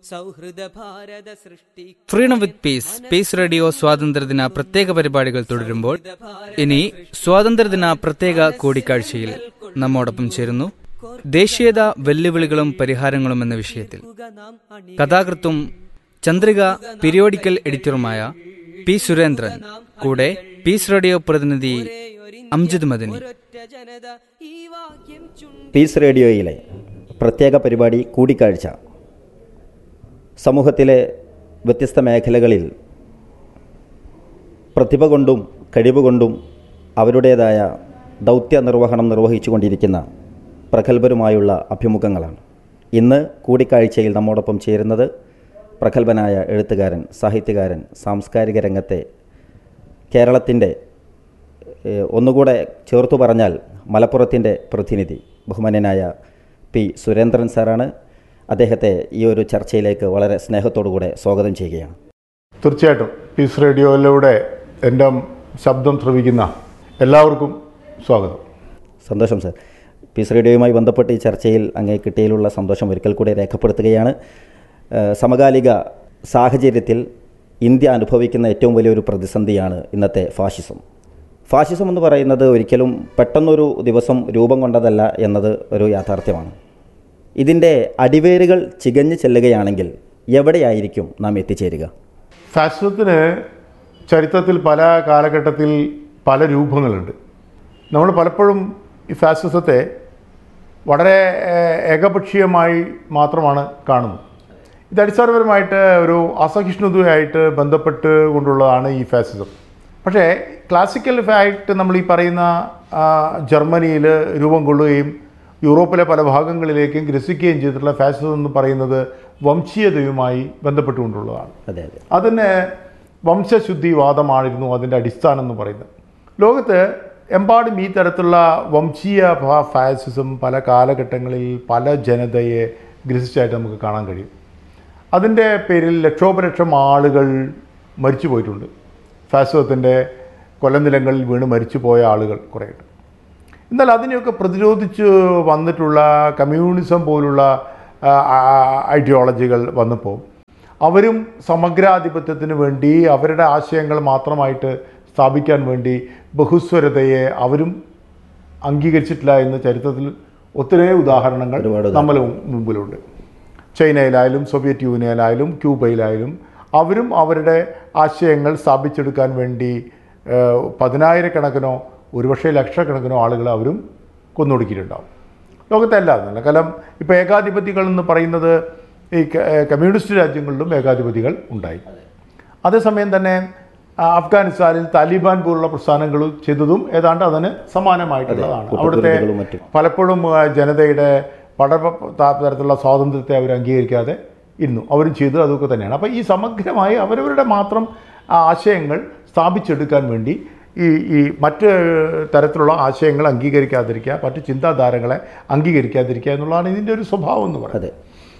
സൗഹൃദ ഭാരത സൃഷ്ടി freedom with peace peace radio സ്വാതന്ത്ര്യദിന പ്രത്യേക പരിപാടികൾ തുടരുമ്പോൾ ഇനി സ്വാതന്ത്ര്യദിന പ്രത്യേക കൂടിക്കാഴ്ചയിൽ നമ്മോടൊപ്പം ചേരുന്നു ദേശീയത വെല്ലുവിളികളും പരിഹാരങ്ങളും എന്ന വിഷയത്തിൽ നാം അണി കഥാകൃത്തും ചന്ദ്രിക പീരിയോഡിക്കൽ എഡിറ്ററുമായ പി സുരേന്ദ്രൻ കൂടെ പീസ് റേഡിയോ പ്രതിനിധി അംജിദ് മദനി ഒറ്റ ജനത ഈ വാക്യം ചുണ്ടി പീസ് റേഡിയോയിലെ പ്രത്യേക പരിപാടി കൂടിക്കാഴ്ച സമൂഹത്തിലെ വ്യത്യസ്ത മേഖലകളിൽ പ്രതിഭ കൊണ്ടും കഴിവ് കൊണ്ടും അവരുടേതായ ദൗത്യ നിർവഹണം നിർവഹിച്ചു കൊണ്ടിരിക്കുന്ന പ്രഗത്ഭരുമായുള്ള അഭിമുഖങ്ങളാണ് ഇന്ന് കൂടിക്കാഴ്ചയിൽ നമ്മോടൊപ്പം ചേരുന്നത് പ്രഗത്ഭനായ എഴുത്തുകാരൻ സാഹിത്യകാരൻ സാംസ്കാരിക രംഗത്തെ കേരളത്തിൻ്റെ ഏഹ്, ഒന്നുകൂടെ ചേർത്തു പറഞ്ഞാൽ മലപ്പുറത്തിൻ്റെ പ്രതിനിധി ബഹുമാന്യനായ പി സുരേന്ദ്രൻ സാറാണ് അദ്ദേഹത്തെ ഈ ഒരു ചർച്ചയിലേക്ക് വളരെ സ്നേഹത്തോടുകൂടെ സ്വാഗതം ചെയ്യുകയാണ് തീർച്ചയായിട്ടും പീസ് റേഡിയോയിലൂടെ എൻ്റെ ശബ്ദം ശ്രവിക്കുന്ന എല്ലാവർക്കും സ്വാഗതം സന്തോഷം സാർ പീസ് റേഡിയോയുമായി ബന്ധപ്പെട്ട് ഈ ചർച്ചയിൽ അങ്ങേ കിട്ടിയതിലുള്ള സന്തോഷം ഒരിക്കൽ കൂടി രേഖപ്പെടുത്തുകയാണ് ഏഹ്, സമകാലിക സാഹചര്യത്തിൽ ഇന്ത്യ അനുഭവിക്കുന്ന ഏറ്റവും വലിയൊരു പ്രതിസന്ധിയാണ് ഇന്നത്തെ ഫാഷിസം ഫാഷിസം എന്ന് പറയുന്നത് ഒരിക്കലും പെട്ടെന്നൊരു ദിവസം രൂപം കൊണ്ടതല്ല എന്നത് ഒരു യാഥാർത്ഥ്യമാണ് ഇതിൻ്റെ അടിവേരുകൾ ചികഞ്ഞു ചെല്ലുകയാണെങ്കിൽ എവിടെയായിരിക്കും നാം എത്തിച്ചേരുക ഫാസിസത്തിന് ചരിത്രത്തിൽ പല കാലഘട്ടത്തിൽ പല രൂപങ്ങളുണ്ട് നമ്മൾ പലപ്പോഴും ഈ ഫാസിസത്തെ വളരെ ഏഹ്, ഏകപക്ഷീയമായി മാത്രമാണ് കാണുന്നത് ഇത് അടിസ്ഥാനപരമായിട്ട് ഒരു അസഹിഷ്ണുതയായിട്ട് ബന്ധപ്പെട്ട് കൊണ്ടുള്ളതാണ് ഈ ഫാസിസം പക്ഷേ ക്ലാസിക്കൽ ഫാക്ട് നമ്മൾ ഈ പറയുന്ന ജർമ്മനിയിൽ രൂപം കൊള്ളുകയും യൂറോപ്പിലെ പല ഭാഗങ്ങളിലേക്കും ഗ്രസിക്കുകയും ചെയ്തിട്ടുള്ള ഫാസിസം എന്ന് പറയുന്നത് വംശീയതയുമായി ബന്ധപ്പെട്ടുകൊണ്ടുള്ളതാണ് അതെ അതെ അതിന് വംശശുദ്ധിവാദമായിരുന്നു അതിൻ്റെ അടിസ്ഥാനം എന്ന് പറയുന്നത് ലോകത്ത് എമ്പാടും ഈ തരത്തിലുള്ള വംശീയ ഫാ- ഫാസിസം പല കാലഘട്ടങ്ങളിൽ പല ജനതയെ ഗ്രസിച്ചായിട്ട് നമുക്ക് കാണാൻ കഴിയും അതിൻ്റെ പേരിൽ ലക്ഷോപലക്ഷം ആളുകൾ മരിച്ചു പോയിട്ടുണ്ട് ഫാസിസത്തിൻ്റെ കൊലനിലങ്ങളിൽ വീണ് മരിച്ചു പോയ ആളുകൾ കുറേയുണ്ട് എന്നാൽ അതിനെയൊക്കെ പ്രതിരോധിച്ച് വന്നിട്ടുള്ള കമ്മ്യൂണിസം പോലുള്ള ആ, ആ, ഐഡിയോളജികൾ വന്നപ്പോൾ അവരും സമഗ്രാധിപത്യത്തിന് വേണ്ടി അവരുടെ ആശയങ്ങൾ മാത്രമായിട്ട് സ്ഥാപിക്കാൻ വേണ്ടി ബഹുസ്വരതയെ അവരും അംഗീകരിച്ചിട്ടില്ല എന്ന് ചരിത്രത്തിൽ ഒത്തിരി ഉദാഹരണങ്ങൾ ഒരുപാട് നമ്മൾ മുമ്പിലുണ്ട് ചൈനയിലായാലും സോവിയറ്റ് യൂണിയനിലായാലും ക്യൂബയിലായാലും അവരും അവരുടെ ആശയങ്ങൾ സ്ഥാപിച്ചെടുക്കാൻ വേണ്ടി ഏഹ്, പതിനായിരക്കണക്കിനോ ഒരുപക്ഷെ ലക്ഷക്കണക്കിനോ ആളുകൾ അവരും കൊന്നൊടുക്കിയിട്ടുണ്ടാവും ലോകത്തെല്ലാം എന്നല്ല കാരണം ഇപ്പോൾ ഏകാധിപതികൾ എന്ന് പറയുന്നത് ഈ ക- ഏഹ്, കമ്മ്യൂണിസ്റ്റ് രാജ്യങ്ങളിലും ഏകാധിപതികൾ ഉണ്ടായി അതേസമയം തന്നെ ആ, അഫ്ഗാനിസ്ഥാനിൽ താലിബാൻ പോലുള്ള പ്രസ്ഥാനങ്ങൾ ചെയ്തതും ഏതാണ്ട് അതിന് സമാനമായിട്ടുള്ളതാണ് അവിടുത്തെ കൂട്ടക്കുരുതികളും മറ്റും പലപ്പോഴും ആ, ജനതയുടെ പഠന ത- തരത്തിലുള്ള സ്വാതന്ത്ര്യത്തെ അവർ അംഗീകരിക്കാതെ ഇരുന്നു അവരും ചെയ്തത് അതൊക്കെ തന്നെയാണ് അപ്പോൾ ഈ സമഗ്രമായി അവരവരുടെ മാത്രം ആ, ആശയങ്ങൾ സ്ഥാപിച്ചെടുക്കാൻ വേണ്ടി ഈ ഈ മറ്റ് തരത്തിലുള്ള ആശയങ്ങൾ അംഗീകരിക്കാതിരിക്കുക മറ്റ് ചിന്താധാരകളെ അംഗീകരിക്കാതിരിക്കുക എന്നുള്ളതാണ് ഇതിൻ്റെ ഒരു സ്വഭാവം എന്ന് പറയുന്നത് അതെ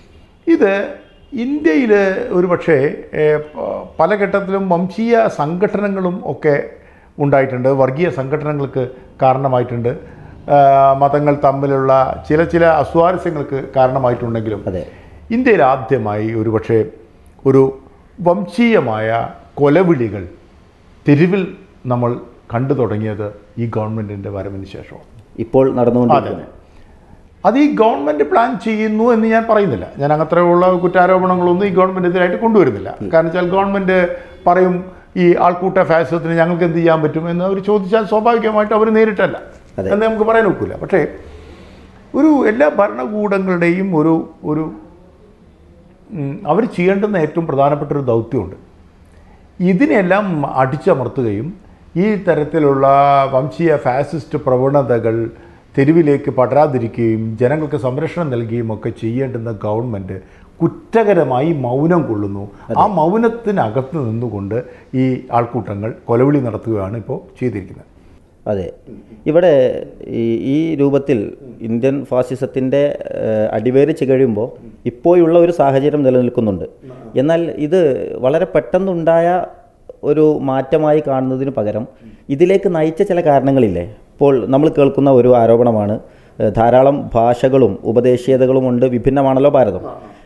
ഇത് ഇന്ത്യയിൽ ഒരു പക്ഷേ ഏഹ്, പ- പല ഘട്ടത്തിലും വംശീയ സംഘടനകളും ഒക്കെ ഉണ്ടായിട്ടുണ്ട് വർഗീയ സംഘടനകൾക്ക് കാരണമായിട്ടുണ്ട് ആഹ്, മതങ്ങൾ തമ്മിലുള്ള ചില ചില അസ്വാരസ്യങ്ങൾക്ക് കാരണമായിട്ടുണ്ടെങ്കിലും അതെ ഇന്ത്യയിൽ ആദ്യമായി ഒരു പക്ഷേ ഒരു വംശീയമായ കൊലവിളികൾ തെരുവിൽ നമ്മൾ കണ്ടു തുടങ്ങിയത് ഈ ഗവൺമെൻറ്റിൻ്റെ വരവിന് ശേഷമാണ് ഇപ്പോൾ അതെ നടന്നുകൊണ്ടിരിക്കുന്നത് അത് ഈ ഗവൺമെൻറ് പ്ലാൻ ചെയ്യുന്നു എന്ന് ഞാൻ പറയുന്നില്ല ഞാൻ അങ്ങനത്തെയുള്ള കുറ്റാരോപണങ്ങളൊന്നും ഈ ഗവൺമെൻറ്റിനെതിരായിട്ട് കൊണ്ടുവരുന്നില്ല കാരണം വെച്ചാൽ ഗവൺമെൻറ് പറയും ഈ ആൾക്കൂട്ട ഫാസിസത്തിന് ഞങ്ങൾക്ക് എന്ത് ചെയ്യാൻ പറ്റും എന്ന് അവർ ചോദിച്ചാൽ സ്വാഭാവികമായിട്ട് അവർ നേരിട്ടല്ല അതെ. എന്ന് നമുക്ക് പറയാൻ ഒക്കില്ല പക്ഷേ ഒരു എല്ലാ ഭരണകൂടങ്ങളുടെയും ഒരു ഒരു അവർ ചെയ്യേണ്ടുന്ന ഏറ്റവും പ്രധാനപ്പെട്ട ഒരു ദൗത്യമുണ്ട് ഇതിനെല്ലാം അടിച്ചമർത്തുകയും ഈ തരത്തിലുള്ള വംശീയ ഫാസിസ്റ്റ് പ്രവണതകൾ തെരുവിലേക്ക് പടരാതിരിക്കുകയും ജനങ്ങൾക്ക് സംരക്ഷണം നൽകുകയും ഒക്കെ ചെയ്യേണ്ടുന്ന ഗവൺമെൻറ് കുറ്റകരമായി മൗനം കൊള്ളുന്നു ആ മൗനത്തിനകത്ത് നിന്നുകൊണ്ട് ഈ ആൾക്കൂട്ടങ്ങൾ കൊലവിളി നടത്തുകയാണ് ഇപ്പോൾ ചെയ്തിരിക്കുന്നത് അതെ ഇവിടെ ഈ ഈ രൂപത്തിൽ ഇന്ത്യൻ ഫാസിസത്തിൻ്റെ ഏഹ്, അടിവേര് ചികഴുമ്പോൾ ഇപ്പോഴുള്ള ഒരു സാഹചര്യം നിലനിൽക്കുന്നുണ്ട് എന്നാൽ ഇത് വളരെ പെട്ടെന്നുണ്ടായ ഒരു മാറ്റമായി കാണുന്നതിന് പകരം ഇതിലേക്ക് നയിച്ച ചില കാരണങ്ങളില്ലേ ഇപ്പോൾ നമ്മൾ കേൾക്കുന്ന ഒരു ആരോപണമാണ് ഏഹ്, ധാരാളം ഭാഷകളും ഉപദേശീയതകളും ഉണ്ട് വിഭിന്നമാണല്ലോ ഭാരതം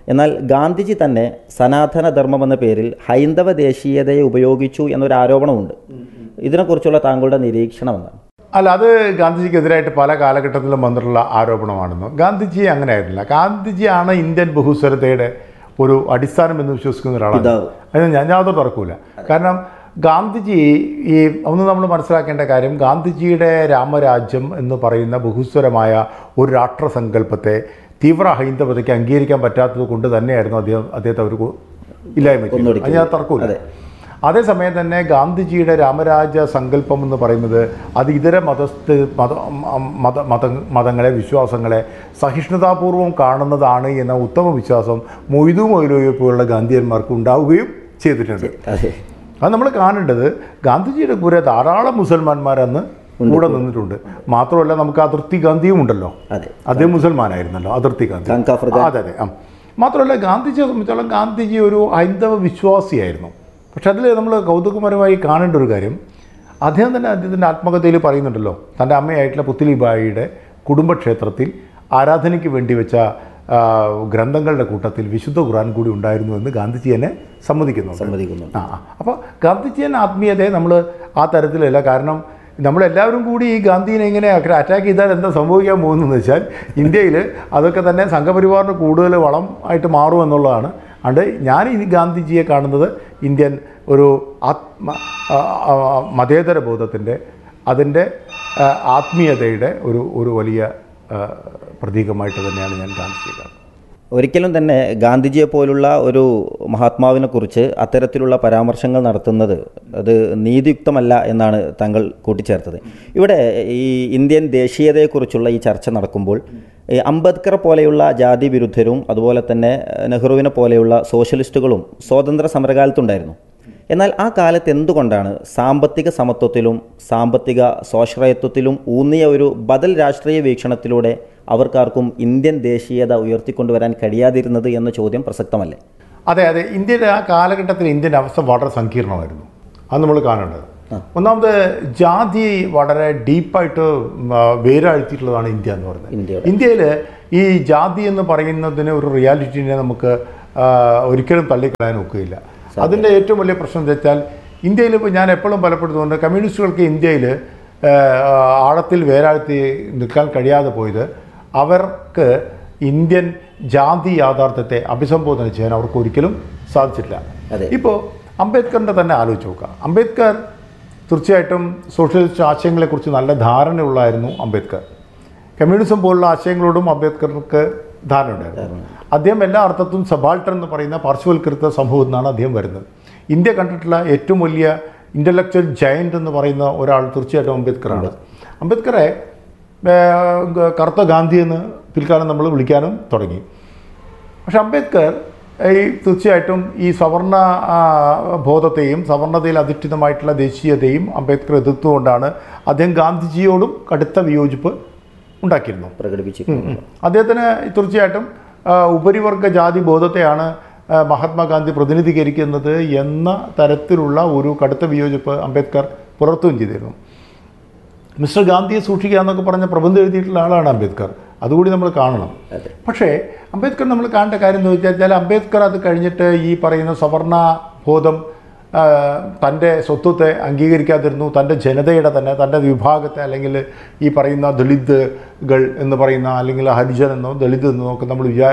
എന്നാൽ ഗാന്ധിജി തന്നെ സനാതന ധർമ്മം എന്ന പേരിൽ ഹൈന്ദവ ദേശീയതയെ ഉപയോഗിച്ചു എന്നൊരു ആരോപണമുണ്ട് ഇതിനെക്കുറിച്ചുള്ള താങ്കളുടെ നിരീക്ഷണം എന്താണ് അല്ല അത് ഗാന്ധിജിക്കെതിരായിട്ട് പല കാലഘട്ടത്തിലും വന്നിട്ടുള്ള ആരോപണമാണെന്ന് ഗാന്ധിജി അങ്ങനെ ആയിരുന്നില്ല ഗാന്ധിജിയാണ് ഇന്ത്യൻ ബഹുസ്വരതയുടെ ഒരു അടിസ്ഥാനം എന്ന് വിശ്വസിക്കുന്ന ഒരാളാണ് പിതാവ്. അത് ഞാൻ യാതൊരു തർക്കമില്ല കാരണം ഗാന്ധിജി ഈ ഒന്ന് നമ്മൾ മനസ്സിലാക്കേണ്ട കാര്യം ഗാന്ധിജിയുടെ രാമരാജ്യം എന്ന് പറയുന്ന ബഹുസ്വരമായ ഒരു രാഷ്ട്രസങ്കല്പത്തെ തീവ്ര ഹൈന്ദവതയ്ക്ക് അംഗീകരിക്കാൻ പറ്റാത്തത് കൊണ്ട് തന്നെയായിരുന്നു അദ്ദേഹം അദ്ദേഹത്തെ അവർ ഇല്ലായ്മ ചെയ്തത്. കൊന്നൊടുക്കിയത്. അത് ഞാൻ തർക്കമില്ല അതെ. അതേസമയം തന്നെ ഗാന്ധിജിയുടെ രാമരാജ സങ്കല്പം എന്ന് പറയുന്നത് അത് ഇതര മതസ്ഥ മത മത മത മതങ്ങളെ വിശ്വാസങ്ങളെ സഹിഷ്ണുതാപൂർവം കാണുന്നതാണ് എന്ന ഉത്തമ വിശ്വാസം മൊയ്തു മൊയ്ലോയെ പോലുള്ള ഗാന്ധിയന്മാർക്ക് ഉണ്ടാവുകയും ചെയ്തിട്ടുണ്ട് അതെ അത് നമ്മൾ കാണേണ്ടത് ഗാന്ധിജിയുടെ കൂടെ ധാരാളം മുസൽമാന്മാർ അന്ന് കൂടെ നിന്നിട്ടുണ്ട് മാത്രമല്ല നമുക്ക് അതിർത്തി ഗാന്ധിയും ഉണ്ടല്ലോ അതെ അദ്ദേഹം മുസൽമാനായിരുന്നല്ലോ അതിർത്തി ഗാന്ധി കാങ്ക ഫർഗാൻ. അതെ അതെ ആ മാത്രമല്ല ഗാന്ധിജിയെ സംബന്ധിച്ചോളം ഗാന്ധിജി ഒരു ഹൈന്ദവ വിശ്വാസിയായിരുന്നു പക്ഷെ അതിൽ നമ്മൾ കൗതുകപരമായി കാണേണ്ട ഒരു കാര്യം അദ്ദേഹം തന്നെ അദ്ദേഹത്തിൻ്റെ ആത്മകഥയിൽ പറയുന്നുണ്ടല്ലോ തൻ്റെ അമ്മയായിട്ടുള്ള പുത്തിലിബായിയുടെ കുടുംബക്ഷേത്രത്തിൽ ആരാധനയ്ക്ക് വേണ്ടി വെച്ച ആ, ഗ്രന്ഥങ്ങളുടെ കൂട്ടത്തിൽ വിശുദ്ധ ഖുർആൻ കൂടി ഉണ്ടായിരുന്നു എന്ന് ഗാന്ധിജി തന്നെ സമ്മതിക്കുന്നുണ്ട് സമ്മതിക്കുന്നു ആ ആ. അപ്പോൾ ഗാന്ധിജിയൻ ആത്മീയതയെ നമ്മൾ ആ തരത്തിലല്ല കാരണം നമ്മളെല്ലാവരും കൂടി ഈ ഗാന്ധിനെ ഇങ്ങനെ അറ്റാക്ക് ചെയ്താൽ എന്താ സംഭവിക്കാൻ പോകുന്നതെന്ന് വെച്ചാൽ ഇന്ത്യയിൽ അതൊക്കെ തന്നെ സംഘപരിവാറിന് കൂടുതൽ വളം ആയിട്ട് മാറും എന്നുള്ളതാണ് അതുകൊണ്ട് ഞാൻ ഈ ഗാന്ധിജിയെ കാണുന്നത് ഇന്ത്യൻ ഒരു ആത്മ ആ, ആ, മതേതര ബോധത്തിൻ്റെ അതിൻ്റെ ആ, ആത്മീയതയുടെ ഒരു ഒരു വലിയ ആ, പ്രതീകമായിട്ട് തന്നെയാണ് ഞാൻ ഗാന്ധിജിയെ കാണുന്നത് ഒരിക്കലും തന്നെ ഗാന്ധിജിയെ പോലുള്ള ഒരു മഹാത്മാവിനെ കുറിച്ച് അത്തരത്തിലുള്ള പരാമർശങ്ങൾ നടത്തുന്നത് അത് നീതിയുക്തമല്ല എന്നാണ് താങ്കൾ കൂട്ടിച്ചേർത്തത് ഇവിടെ ഈ ഇന്ത്യൻ ദേശീയതയെക്കുറിച്ചുള്ള ഈ ചർച്ച നടക്കുമ്പോൾ ഈ അംബേദ്കർ പോലെയുള്ള ജാതി വിരുദ്ധരും അതുപോലെ തന്നെ നെഹ്റുവിനെ പോലെയുള്ള സോഷ്യലിസ്റ്റുകളും സ്വാതന്ത്ര്യ സമരകാലത്തുണ്ടായിരുന്നു എന്നാൽ ആ കാലത്ത് എന്തുകൊണ്ടാണ് സാമ്പത്തിക സമത്വത്തിലും സാമ്പത്തിക സ്വാശ്രയത്വത്തിലും ഊന്നിയ ഒരു ബദൽ രാഷ്ട്രീയ വീക്ഷണത്തിലൂടെ അവർക്കാർക്കും ഇന്ത്യൻ ദേശീയത ഉയർത്തിക്കൊണ്ടുവരാൻ കഴിയാതിരുന്നത് എന്ന ചോദ്യം പ്രസക്തമല്ലേ അതെ അതെ ഇന്ത്യയുടെ ആ കാലഘട്ടത്തിൽ ഇന്ത്യൻ അവസ്ഥ വളരെ സങ്കീർണമായിരുന്നു അത് നമ്മൾ കാണേണ്ടത് ഒന്നാമത് ജാതി വളരെ ഡീപ്പായിട്ട് വേരാഴ്ത്തിയിട്ടുള്ളതാണ് ഇന്ത്യ എന്ന് പറയുന്നത് ഇന്ത്യയുടെ. ഇന്ത്യയിൽ ഈ ജാതി എന്ന് പറയുന്നതിന് ഒരു റിയാലിറ്റിനെ നമുക്ക് ആ, ഒരിക്കലും തള്ളിക്കളയാൻ ഒക്കുകയില്ല അതിൻ്റെ ഏറ്റവും വലിയ പ്രശ്നം എന്താ വെച്ചാൽ ഇന്ത്യയിൽ ഇപ്പോൾ ഞാൻ എപ്പോഴും പലപ്പോഴും തോന്നുന്നത് കമ്മ്യൂണിസ്റ്റുകൾക്ക് ഇന്ത്യയിൽ ആഴത്തിൽ വേരാഴ്ത്തി നിൽക്കാൻ കഴിയാതെ പോയത് അവർക്ക് ഇന്ത്യൻ ജാതി യാഥാർത്ഥ്യത്തെ അഭിസംബോധന ചെയ്യാൻ അവർക്ക് ഒരിക്കലും സാധിച്ചിട്ടില്ല അതെ. ഇപ്പോൾ അംബേദ്കറിൻ്റെ തന്നെ ആലോചിച്ച് നോക്കുക അംബേദ്കർ തീർച്ചയായിട്ടും സോഷ്യലിസ്റ്റ് ആശയങ്ങളെക്കുറിച്ച് നല്ല ധാരണയുള്ളായിരുന്നു അംബേദ്കർ കമ്മ്യൂണിസം പോലുള്ള ആശയങ്ങളോടും അംബേദ്കർക്ക് ധാരണ ഉണ്ടായിരുന്നു അദ്ദേഹം എല്ലാ അർത്ഥത്തിലും സബാൾട്ടർ എന്ന് പറയുന്ന പാർശ്വവൽക്കൃത സമൂഹത്തിൽ നിന്നാണ് അദ്ദേഹം വരുന്നത് ഇന്ത്യ കണ്ടിട്ടുള്ള ഏറ്റവും വലിയ ഇൻ്റലക്ച്വൽ ജയൻ്റ് എന്ന് പറയുന്ന ഒരാൾ തീർച്ചയായിട്ടും അംബേദ്കറാണ് അംബേദ്കറെ ഏ, ഗ- കറുത്ത ഗാന്ധി എന്ന് പിൽക്കാലം നമ്മൾ വിളിക്കാനും തുടങ്ങി പക്ഷെ അംബേദ്കർ ഈ തീർച്ചയായിട്ടും ഈ സവർണ ആ, ബോധത്തെയും സവർണതയിൽ അധിഷ്ഠിതമായിട്ടുള്ള ദേശീയതയും അംബേദ്കർ എതിർത്തുകൊണ്ടാണ് അദ്ദേഹം ഗാന്ധിജിയോടും കടുത്ത വിയോജിപ്പ് ഉണ്ടാക്കിയിരുന്നു പ്രകടിപ്പിച്ചിരിക്കുന്നത് അദ്ദേഹത്തിന് തീർച്ചയായിട്ടും ആ, ഉപരിവർഗ ജാതി ബോധത്തെയാണ് ആ, മഹാത്മാഗാന്ധി പ്രതിനിധീകരിക്കുന്നത് എന്ന തരത്തിലുള്ള ഒരു കടുത്ത വിയോജിപ്പ് അംബേദ്കർ പുലർത്തുകയും ചെയ്തിരുന്നു മിസ്റ്റർ ഗാന്ധിയെ സൂക്ഷിക്കുക എന്നൊക്കെ പറഞ്ഞ പ്രബന്ധം എഴുതിയിട്ടുള്ള ആളാണ് അംബേദ്കർ അതുകൂടി നമ്മൾ കാണണം പക്ഷേ അംബേദ്കർ നമ്മൾ കാണേണ്ട കാര്യം എന്ന് വെച്ചാൽ അംബേദ്കർ അത് കഴിഞ്ഞിട്ട് ഈ പറയുന്ന സവർണ ബോധം ആ, തൻ്റെ സ്വത്വത്തെ അംഗീകരിക്കാതിരുന്നു തൻ്റെ ജനതയുടെ തന്നെ തൻ്റെ വിഭാഗത്തെ അല്ലെങ്കിൽ ഈ പറയുന്ന ദളിതുകൾ എന്ന് പറയുന്ന അല്ലെങ്കിൽ ഹരിജൻ എന്നോ ദളിത് എന്നോ ഒക്കെ നമ്മൾ വിചാ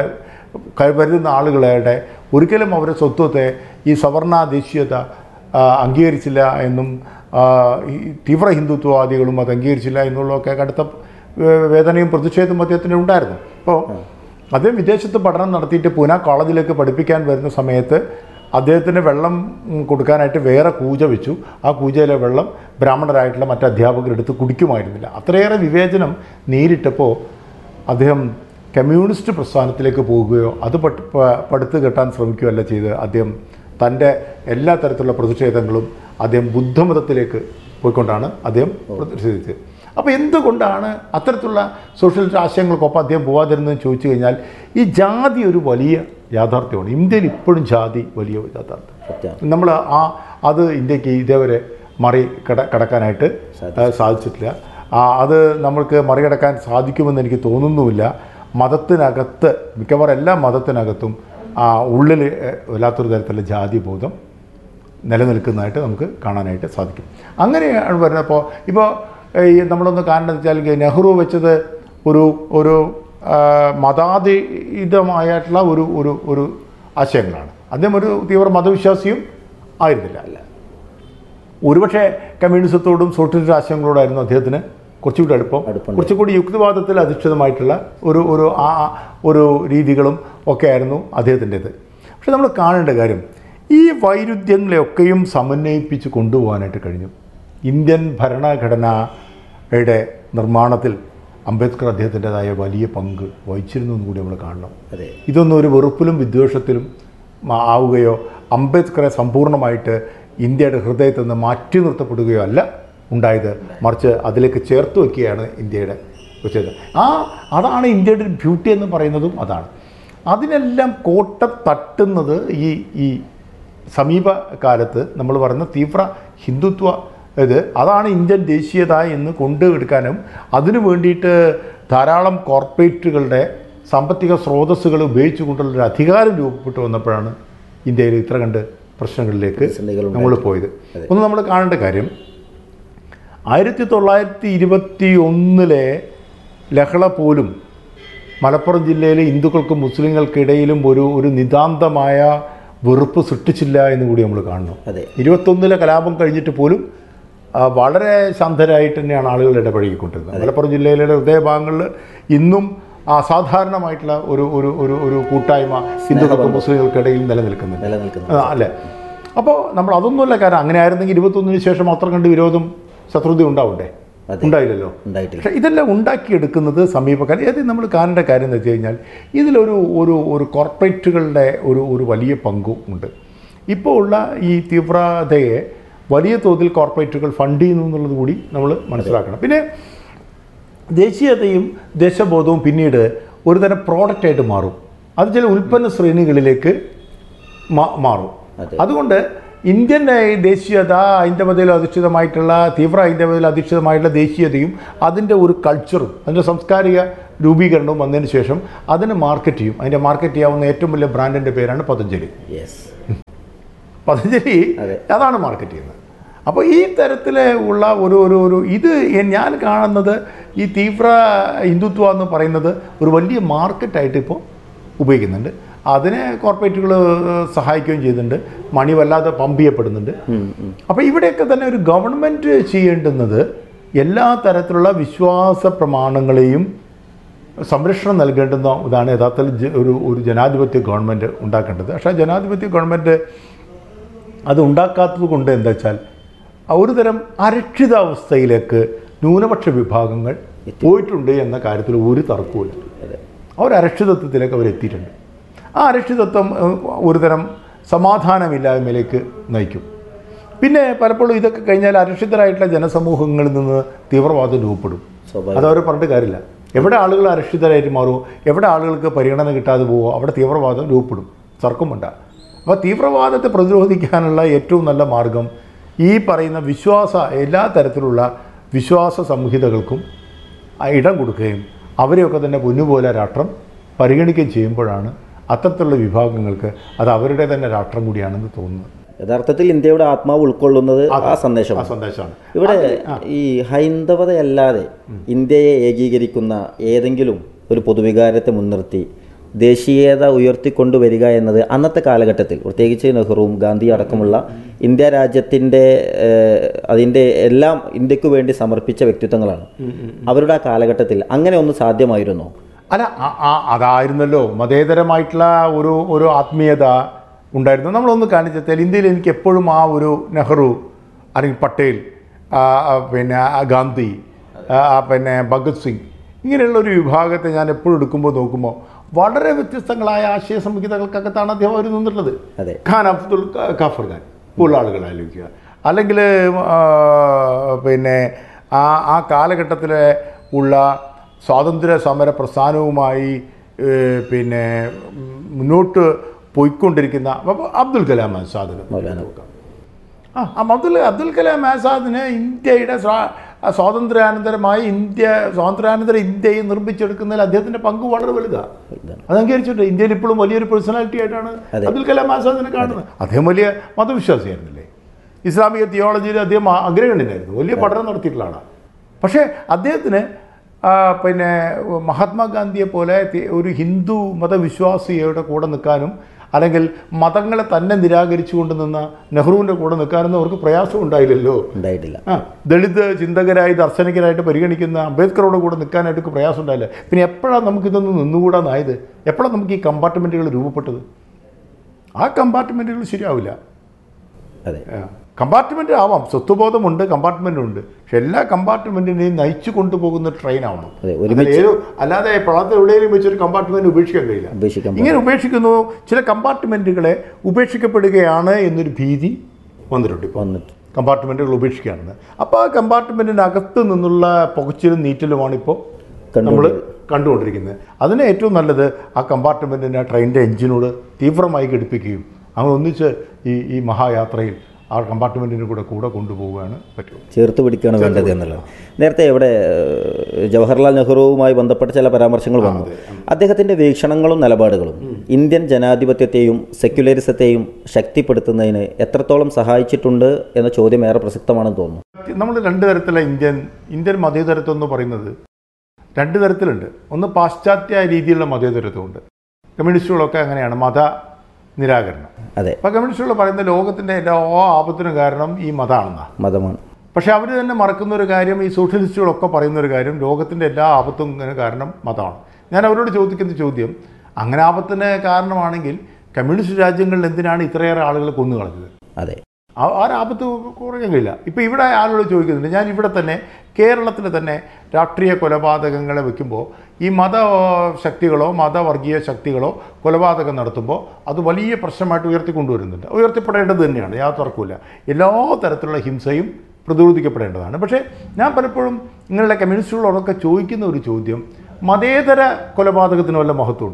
വരുന്ന ആളുകളുടെ ഒരിക്കലും അവരുടെ സ്വത്വത്തെ ഈ സവർണ ദേശീയത ആ, അംഗീകരിച്ചില്ല എന്നും ആ, ഈ തീവ്ര ഹിന്ദുത്വവാദികളും അത് അംഗീകരിച്ചില്ല എന്നുള്ളതൊക്കെ കടുത്ത വേ- വേദനയും പ്രതിഷേധവും അദ്ദേഹത്തിന് ഉണ്ടായിരുന്നു അപ്പോൾ അദ്ദേഹം വിദേശത്ത് പഠനം നടത്തിയിട്ട് പൂന കോളേജിലേക്ക് പഠിപ്പിക്കാൻ വരുന്ന സമയത്ത് അദ്ദേഹത്തിന് വെള്ളം ഉം, കൊടുക്കാനായിട്ട് വേറെ കൂജ വെച്ചു ആ കൂജയിലെ വെള്ളം ബ്രാഹ്മണരായിട്ടുള്ള മറ്റ് അധ്യാപകരെടുത്ത് കുടിക്കുമായിരുന്നില്ല അത്രയേറെ വിവേചനം നേരിട്ടപ്പോൾ അദ്ദേഹം കമ്മ്യൂണിസ്റ്റ് പ്രസ്ഥാനത്തിലേക്ക് പോകുകയോ അത് പട്ട് പ- പടുത്ത് കെട്ടാൻ ശ്രമിക്കുകയല്ല ചെയ്ത് അദ്ദേഹം തൻ്റെ എല്ലാ തരത്തിലുള്ള പ്രതിഷേധങ്ങളും അദ്ദേഹം ബുദ്ധമതത്തിലേക്ക് പോയിക്കൊണ്ടാണ് അദ്ദേഹം പ്രതിഷേധിച്ചത് അപ്പോൾ എന്തുകൊണ്ടാണ് അത്തരത്തിലുള്ള സോഷ്യലിസ്റ്റ് ആശയങ്ങൾക്കൊപ്പം അദ്ദേഹം പോവാതിരുന്നതെന്ന് ചോദിച്ചു കഴിഞ്ഞാൽ ഈ ജാതി ഒരു വലിയ യാഥാർത്ഥ്യമാണ് ഇന്ത്യയിൽ ഇപ്പോഴും ജാതി വലിയ യാഥാർത്ഥ്യം സത്യമാണ് നമ്മൾ ആ അത് ഇന്ത്യക്ക് ഇതേവരെ മറി കട കടക്കാനായിട്ട് ആ, സാധിച്ചിട്ടില്ല ആ, അത് നമ്മൾക്ക് മറികടക്കാൻ സാധിക്കുമെന്ന് എനിക്ക് തോന്നുന്നുമില്ല മതത്തിനകത്ത് മിക്കവാറും എല്ലാ മതത്തിനകത്തും ആ ഉള്ളിൽ ഏഹ്, വല്ലാത്തൊരു തരത്തിലുള്ള ജാതിബോധം നിലനിൽക്കുന്നതായിട്ട് നമുക്ക് കാണാനായിട്ട് സാധിക്കും അങ്ങനെയാണ് വരുന്നപ്പോൾ ഇപ്പോൾ ഈ നമ്മളൊന്ന് കാണേണ്ടത് വെച്ചാൽ നെഹ്റു വെച്ചത് ഒരു ഒരു ആ, മതാതീതമായിട്ടുള്ള ഒരു ഒരു ഒരു ആശയങ്ങളാണ് അദ്ദേഹം ഒരു തീവ്ര മതവിശ്വാസിയും ആയിരുന്നില്ല അല്ല ഒരുപക്ഷെ കമ്മ്യൂണിസത്തോടും സോഷ്യലിസ്റ്റ് ആശയങ്ങളോടായിരുന്നു അദ്ദേഹത്തിന് കുറച്ചുകൂടി അടുപ്പം അടുപ്പം കുറച്ചുകൂടി യുക്തിവാദത്തിൽ അധിഷ്ഠിതമായിട്ടുള്ള ഒരു ഒരു ആ ആ ഒരു രീതികളും ഒക്കെ ആയിരുന്നു അദ്ദേഹത്തിൻ്റെത് പക്ഷെ നമ്മൾ കാണേണ്ട കാര്യം ഈ വൈരുദ്ധ്യങ്ങളെയൊക്കെയും സമന്വയിപ്പിച്ച് കൊണ്ടുപോകാനായിട്ട് കഴിഞ്ഞു ഇന്ത്യൻ ഭരണഘടനയുടെ നിർമ്മാണത്തിൽ അംബേദ്കർ അദ്ദേഹത്തിൻ്റെതായ വലിയ പങ്ക് വഹിച്ചിരുന്നു എന്ന് കൂടി നമ്മൾ കാണണം അതെ ഇതൊന്നും ഒരു വെറുപ്പിലും വിദ്വേഷത്തിലും മാ- ആവുകയോ അംബേദ്കറെ സമ്പൂർണ്ണമായിട്ട് ഇന്ത്യയുടെ ഹൃദയത്തിൽ നിന്ന് മാറ്റി നിർത്തപ്പെടുകയോ അല്ല ഉണ്ടായത് മറിച്ച് അതിലേക്ക് ചേർത്ത് വയ്ക്കുകയാണ് ഇന്ത്യയുടെ വെച്ചത് ആ അതാണ് ഇന്ത്യയുടെ ഒരു ബ്യൂട്ടി എന്ന് പറയുന്നതും അതാണ് അതിനെല്ലാം കോട്ട തട്ടുന്നത് ഈ ഈ സമീപകാലത്ത് നമ്മൾ പറയുന്ന തീവ്ര ഹിന്ദുത്വ ഇത് അതാണ് ഇന്ത്യൻ ദേശീയത എന്ന് കൊണ്ടെടുക്കാനും അതിനു വേണ്ടിയിട്ട് ധാരാളം കോർപ്പറേറ്റുകളുടെ സാമ്പത്തിക സ്രോതസ്സുകൾ ഉപയോഗിച്ചുകൊണ്ടുള്ള ഒരു അധികാരം രൂപപ്പെട്ടു വന്നപ്പോഴാണ് ഇന്ത്യയിൽ ഇത്ര കണ്ട് പ്രശ്നങ്ങളിലേക്ക് പ്രതിസന്ധികൾ നമ്മൾ പോയത് ഒന്ന് നമ്മൾ കാണേണ്ട കാര്യം ആയിരത്തി തൊള്ളായിരത്തി ഇരുപത്തി ഒന്നിലെ ലഹള പോലും മലപ്പുറം ജില്ലയിലെ ഹിന്ദുക്കൾക്കും മുസ്ലിങ്ങൾക്കിടയിലും ഒരു ഒരു നിതാന്തമായ വെറുപ്പ് സൃഷ്ടിച്ചില്ല എന്ന് കൂടി നമ്മൾ കാണണം അതെ ഇരുപത്തൊന്നിലെ കലാപം കഴിഞ്ഞിട്ട് പോലും ആ, വളരെ ശാന്തരായിട്ട് തന്നെയാണ് ആളുകൾ ഇടപഴകിക്കൊണ്ടിരുന്നത് മലപ്പുറം ജില്ലയിലെ ഹൃദയഭാഗങ്ങളിൽ ഇന്നും അസാധാരണമായിട്ടുള്ള ഒരു ഒരു ഒരു ഒരു കൂട്ടായ്മ ഹിന്ദുക്കൾക്കും മുസ്ലിങ്ങൾക്കിടയിൽ നിലനിൽക്കുന്നുണ്ട് നിലനിൽക്കുന്നത് ആ, അല്ലേ അപ്പോൾ നമ്മൾ അതൊന്നുമല്ല കാരണം അങ്ങനെ ആയിരുന്നെങ്കിൽ ഇരുപത്തൊന്നിന് ശേഷം മാത്രം കണ്ട് വിരോധം ശത്രുത ഉണ്ടാവണ്ടേ അതെ. ഉണ്ടായില്ലല്ലോ ഉണ്ടായിട്ടില്ല പക്ഷേ ഇതെല്ലാം ഉണ്ടാക്കിയെടുക്കുന്നത് സമീപകാലം ഇത് നമ്മൾ കാണേണ്ട കാര്യം എന്ന് വെച്ച് കഴിഞ്ഞാൽ ഇതിലൊരു ഒരു ഒരു കോർപ്പറേറ്റുകളുടെ ഒരു ഒരു വലിയ പങ്കും ഉണ്ട് ഇപ്പോൾ ഉള്ള ഈ തീവ്രതയെ വലിയ തോതിൽ കോർപ്പറേറ്റുകൾ ഫണ്ട് ചെയ്യുന്നു എന്നുള്ളത് കൂടി നമ്മൾ മനസ്സിലാക്കണം പിന്നെ ദേശീയതയും ദേശബോധവും പിന്നീട് ഒരു തരം പ്രോഡക്റ്റായിട്ട് മാറും അത് ചില ഉൽപ്പന്ന ശ്രേണികളിലേക്ക് മാ- മാറും അതെ. അതുകൊണ്ട് ഇന്ത്യൻ ഏഹ്, ദേശീയത ഹൈന്ദവതയിൽ അധിഷ്ഠിതമായിട്ടുള്ള തീവ്ര ഹൈന്ദവതയിൽ അധിഷ്ഠിതമായിട്ടുള്ള ദേശീയതയും അതിൻ്റെ ഒരു കൾച്ചറും അതിൻ്റെ സാംസ്കാരിക രൂപീകരണവും വന്നതിന് ശേഷം അതിനെ മാർക്കറ്റ് ചെയ്യും അതിൻ്റെ മാർക്കറ്റ് ചെയ്യാവുന്ന ഏറ്റവും വലിയ ബ്രാൻഡിൻ്റെ പേരാണ് പതഞ്ജലി യെസ് പതഞ്ജലി അതെ. അതാണ് മാർക്കറ്റ് ചെയ്യുന്നത് അപ്പോൾ ഈ തരത്തിൽ ഉള്ള ഒരു ഒരു ഒരു ഇത് ഞാൻ കാണുന്നത് ഈ തീവ്ര ഹിന്ദുത്വ എന്ന് പറയുന്നത് ഒരു വലിയ മാർക്കറ്റായിട്ട് ഇപ്പോൾ ഉപയോഗിക്കുന്നുണ്ട് അതിനെ കോർപ്പറേറ്റുകൾ സഹായിക്കുകയും ചെയ്യുന്നുണ്ട് മണി വല്ലാതെ പമ്പ് ചെയ്യപ്പെടുന്നുണ്ട് അപ്പോൾ ഇവിടെയൊക്കെ തന്നെ ഒരു ഗവൺമെൻറ് ചെയ്യേണ്ടുന്നത് എല്ലാ തരത്തിലുള്ള വിശ്വാസ പ്രമാണങ്ങളെയും സംരക്ഷണം നൽകേണ്ടുന്ന ഇതാണ് യഥാർത്ഥത്തിൽ ജ- ഒരു ഒരു ജനാധിപത്യ ഗവൺമെൻറ് ഉണ്ടാക്കേണ്ടത് പക്ഷേ ആ ജനാധിപത്യ ഗവൺമെൻറ് അത് ഉണ്ടാക്കാത്തത് കൊണ്ട് എന്താ വെച്ചാൽ ആ ഒരു തരം അരക്ഷിതാവസ്ഥയിലേക്ക് ന്യൂനപക്ഷ വിഭാഗങ്ങൾ പോയിട്ടുണ്ട് എന്ന കാര്യത്തിൽ ഒരു തർക്കവുമില്ല ആ ഒരു അരക്ഷിതത്വത്തിലേക്ക് അവർ എത്തിയിട്ടുണ്ട് ആ അരക്ഷിതത്വം ഏഹ്, ഒരു തരം സമാധാനമില്ലായ്മയിലേക്ക് നയിക്കും പിന്നെ പലപ്പോഴും ഇതൊക്കെ കഴിഞ്ഞാൽ അരക്ഷിതരായിട്ടുള്ള ജനസമൂഹങ്ങളിൽ നിന്ന് തീവ്രവാദം രൂപപ്പെടും സ്വാഭാവികം. അതവർ പറഞ്ഞിട്ട് കാര്യമില്ല എവിടെ ആളുകൾ അരക്ഷിതരായിട്ട് മാറുമോ എവിടെ ആളുകൾക്ക് പരിഗണന കിട്ടാതെ പോവോ അവിടെ തീവ്രവാദം രൂപപ്പെടും തർക്കമുണ്ട അപ്പോൾ തീവ്രവാദത്തെ പ്രതിരോധിക്കാനുള്ള ഏറ്റവും നല്ല മാർഗം ഈ പറയുന്ന വിശ്വാസ എല്ലാ തരത്തിലുള്ള വിശ്വാസ സംഹിതകൾക്കും ആ ഇടം കൊടുക്കുകയും അവരെയൊക്കെ തന്നെ പൊന്നുപോലെ രാഷ്ട്രം പരിഗണിക്കുകയും ചെയ്യുമ്പോഴാണ് അത്തരത്തിലുള്ള വിഭാഗങ്ങൾക്ക് അത് അവരുടെ തന്നെ രാഷ്ട്രം കൂടിയാണെന്ന് തോന്നുന്നത് യഥാർത്ഥത്തിൽ ഇന്ത്യയുടെ ആത്മാവ് ഉൾക്കൊള്ളുന്നത് ആ സന്ദേശം ആ സന്ദേശമാണ് ഇവിടെ ഈ ഹൈന്ദവതയല്ലാതെ ഇന്ത്യയെ ഏകീകരിക്കുന്ന ഏതെങ്കിലും ഒരു പൊതുവികാരത്തെ മുൻനിർത്തി ദേശീയത ഉയർത്തിക്കൊണ്ടുവരിക എന്നത് അന്നത്തെ കാലഘട്ടത്തിൽ പ്രത്യേകിച്ച് നെഹ്റുവും ഗാന്ധി അടക്കമുള്ള ഇന്ത്യ രാജ്യത്തിൻ്റെ ഏഹ്, അതിൻ്റെ എല്ലാം ഇന്ത്യക്ക് വേണ്ടി സമർപ്പിച്ച വ്യക്തിത്വങ്ങളാണ് അവരുടെ ആ കാലഘട്ടത്തിൽ അങ്ങനെ ഒന്ന് സാധ്യമായിരുന്നോ അല്ല ആ- ആ അതായിരുന്നല്ലോ മതേതരമായിട്ടുള്ള ഒരു ഒരു ആത്മീയത ഉണ്ടായിരുന്നു നമ്മളൊന്ന് കാണിച്ചാൽ ഇന്ത്യയിൽ എനിക്ക് എപ്പോഴും ആ ഒരു നെഹ്റു അല്ലെങ്കിൽ പട്ടേൽ ആ, ആ, പിന്നെ ആ ഗാന്ധി ആ, ആ, പിന്നെ ഭഗത് സിംഗ് ഇങ്ങനെയുള്ള ഒരു വിഭാഗത്തെ ഞാൻ എപ്പോഴും എടുക്കുമ്പോൾ നോക്കുമ്പോൾ വളരെ വ്യത്യസ്തങ്ങളായ ആശയ സംഹിതകൾക്കകത്താണ് അദ്ദേഹം അവർ നിന്നിട്ടുള്ളത് അതെ ഖാൻ അബ്ദുൽ ക- ഗാഫർ ഖാൻ ഉള്ള ആളുകൾ ആലോചിക്കുക അല്ലെങ്കിൽ പിന്നെ ആ ആ കാലഘട്ടത്തിലെ ഉള്ള സ്വാതന്ത്ര്യ സമര പ്രസ്ഥാനവുമായി ഏഹ്, പിന്നെ ഉം, മുന്നോട്ട് പോയിക്കൊണ്ടിരിക്കുന്ന അപ്പൊ അബ്ദുൽ കലാം ആസാദിന് മൗലാന ആ ആ അബ്ദുൽ അബ്ദുൽ കലാം ആസാദിന് ഇന്ത്യയുടെ സ്വാ- ആ സ്വാതന്ത്ര്യാനന്തരമായി ഇന്ത്യ സ്വാതന്ത്ര്യാനന്തര ഇന്ത്യയെ നിർമ്മിച്ചെടുക്കുന്നതിൽ അദ്ദേഹത്തിൻ്റെ പങ്ക് വളരെ വലുതാണ് അത് അംഗീകരിച്ചിട്ട് ഇന്ത്യയിൽ ഇപ്പോഴും വലിയൊരു പേഴ്സണാലിറ്റി ആയിട്ടാണ് അതെ. അബ്ദുൽ കലാം ആസാദിനെ കാണുന്നത് അദ്ദേഹം വലിയ മതവിശ്വാസിയായിരുന്നില്ലേ ഇസ്ലാമിക തിയോളജിയിൽ അദ്ദേഹം അഗ്രഗണ്യനായിരുന്നു വലിയ പഠനം നടത്തിയിട്ടുള്ള ആളാണ് പക്ഷേ അദ്ദേഹത്തിന് ആ, പിന്നെ മഹാത്മാഗാന്ധിയെ പോലെ തി- ഒരു ഹിന്ദു മതവിശ്വാസിയുടെ കൂടെ നിൽക്കാനും അല്ലെങ്കിൽ മതങ്ങളെ തന്നെ നിരാകരിച്ചുകൊണ്ട് നിന്ന നെഹ്റുവിൻ്റെ കൂടെ നിൽക്കാനൊന്നും അവർക്ക് പ്രയാസം ഉണ്ടായില്ലല്ലോ ഉണ്ടായിട്ടില്ല ആ ദളിത് ചിന്തകരായി ദർശനികരായിട്ട് പരിഗണിക്കുന്ന അംബേദ്കറോട് കൂടെ നിൽക്കാനായിട്ട് പ്രയാസം ഉണ്ടായില്ല പിന്നെ എപ്പോഴാണ് നമുക്കിതൊന്നും നിന്നുകൂടാന്നായത് എപ്പോഴാണ് നമുക്ക് ഈ കമ്പാർട്ട്മെൻറ്റുകൾ രൂപപ്പെട്ടത് ആ കമ്പാർട്ട്മെൻറ്റുകൾ ശരിയാവില്ല അതെ കമ്പാർട്ട്മെൻറ്റ് ആവാം സ്വത്വബോധമുണ്ട് കമ്പാർട്ട്മെൻ്റ് ഉണ്ട് പക്ഷെ എല്ലാ കമ്പാർട്ട്മെൻറ്റിനെയും നയിച്ചു കൊണ്ടുപോകുന്ന ട്രെയിൻ ആവണം അതെ, ഒരുമിച്ച് അതിൽ ഏതോ അല്ലാതെ പ്രളയത്തിൽ എവിടെയെങ്കിലും വെച്ചൊരു കമ്പാർട്ട്മെൻറ്റ് ഉപേക്ഷിക്കാൻ കഴിയില്ല ഉപേക്ഷിക്കാൻ ഇങ്ങനെ ഉപേക്ഷിക്കുന്നു ചില കമ്പാർട്ട്മെൻറ്റുകളെ ഉപേക്ഷിക്കപ്പെടുകയാണ് എന്നൊരു ഭീതി വന്നിട്ടുണ്ട് ഇപ്പോൾ വന്നിട്ട് കമ്പാർട്ട്മെൻറ്റുകൾ ഉപേക്ഷിക്കുകയാണെന്ന് അപ്പോൾ ആ കമ്പാർട്ട്മെൻറ്റിനകത്ത് നിന്നുള്ള പുകച്ചിലും നീറ്റലുമാണ് ഇപ്പോൾ നമ്മൾ കണ്ടുകൊണ്ടിരിക്കുന്നത്. കണ്ടുകൊണ്ടിരിക്കുന്നത് അതിന് ഏറ്റവും നല്ലത് ആ കമ്പാർട്ട്മെൻറ്റിനെ ട്രെയിനിൻ്റെ എഞ്ചിനോട് തീവ്രമായി ഘടിപ്പിക്കുകയും അങ്ങനെ ഒന്നിച്ച് ഈ ഈ മഹായാത്രയിൽ ആ കമ്പാർട്ട്മെൻറ്റിന് കൂടെ കൂടെ കൊണ്ടുപോവുകയാണ് പറ്റും ചേർത്ത് പിടിക്കുകയാണ് വേണ്ടത് എന്നുള്ളത് നേരത്തെ ഇവിടെ ഏഹ്, ജവഹർലാൽ നെഹ്റുവുമായി ബന്ധപ്പെട്ട ചില പരാമർശങ്ങൾ വന്നു അദ്ദേഹത്തിൻ്റെ വീക്ഷണങ്ങളും നിലപാടുകളും ഇന്ത്യൻ ജനാധിപത്യത്തെയും സെക്യുലറിസത്തെയും ശക്തിപ്പെടുത്തുന്നതിന് എത്രത്തോളം സഹായിച്ചിട്ടുണ്ട് എന്ന ചോദ്യം ഏറെ പ്രസക്തമാണെന്ന് തോന്നുന്നു നമ്മൾ രണ്ട് തരത്തിലുള്ള ഇന്ത്യൻ ഇന്ത്യൻ മതേതരത്വം എന്ന് പറയുന്നത് രണ്ട് തരത്തിലുണ്ട് ഒന്ന് പാശ്ചാത്യ രീതിയിലുള്ള മതേതരത്വമുണ്ട് കമ്മ്യൂണിസ്റ്റുകളൊക്കെ അങ്ങനെയാണ് മത നിരാകരണം അതെ അപ്പോൾ കമ്മ്യൂണിസ്റ്റുകൾ പറയുന്ന ലോകത്തിൻ്റെ എല്ലാ ആപത്തിനും കാരണം ഈ മതമാണെന്നാണ് മതമാണ് പക്ഷേ അവർ തന്നെ മറക്കുന്ന ഒരു കാര്യം ഈ സോഷ്യലിസ്റ്റുകളൊക്കെ പറയുന്ന ഒരു കാര്യം ലോകത്തിൻ്റെ എല്ലാ ആപത്തും കാരണം മതമാണ് ഞാൻ അവരോട് ചോദിക്കുന്ന ചോദ്യം അങ്ങനെ ആപത്തിന് കാരണമാണെങ്കിൽ കമ്മ്യൂണിസ്റ്റ് രാജ്യങ്ങളിൽ എന്തിനാണ് ഇത്രയേറെ ആളുകൾ കൊന്നു കളഞ്ഞത് അതെ ആ ആ ഒരു ആപത്ത് കുറയാൻ കഴിയില്ല ഇപ്പോൾ ഇവിടെ ആളുകൾ ചോദിക്കുന്നുണ്ട് ഞാൻ ഇവിടെ തന്നെ കേരളത്തിൽ തന്നെ രാഷ്ട്രീയ കൊലപാതകങ്ങളെ വെക്കുമ്പോൾ ഈ മത ശക്തികളോ മതവർഗീയ ശക്തികളോ കൊലപാതകം നടത്തുമ്പോൾ അത് വലിയ പ്രശ്നമായിട്ട് ഉയർത്തിക്കൊണ്ടുവരുന്നുണ്ട് ഉയർത്തിപ്പെടേണ്ടത് തന്നെയാണ് യാതൊരു തർക്കമില്ല എല്ലാ തരത്തിലുള്ള ഹിംസയും പ്രതിരോധിക്കപ്പെടേണ്ടതാണ് പക്ഷേ ഞാൻ പലപ്പോഴും നിങ്ങളുടെ കമ്മ്യൂണിസ്റ്റുകളോടൊക്കെ ചോദിക്കുന്ന ഒരു ചോദ്യം മതേതര കൊലപാതകത്തിന് വല്ല മഹത്വമുണ്ട്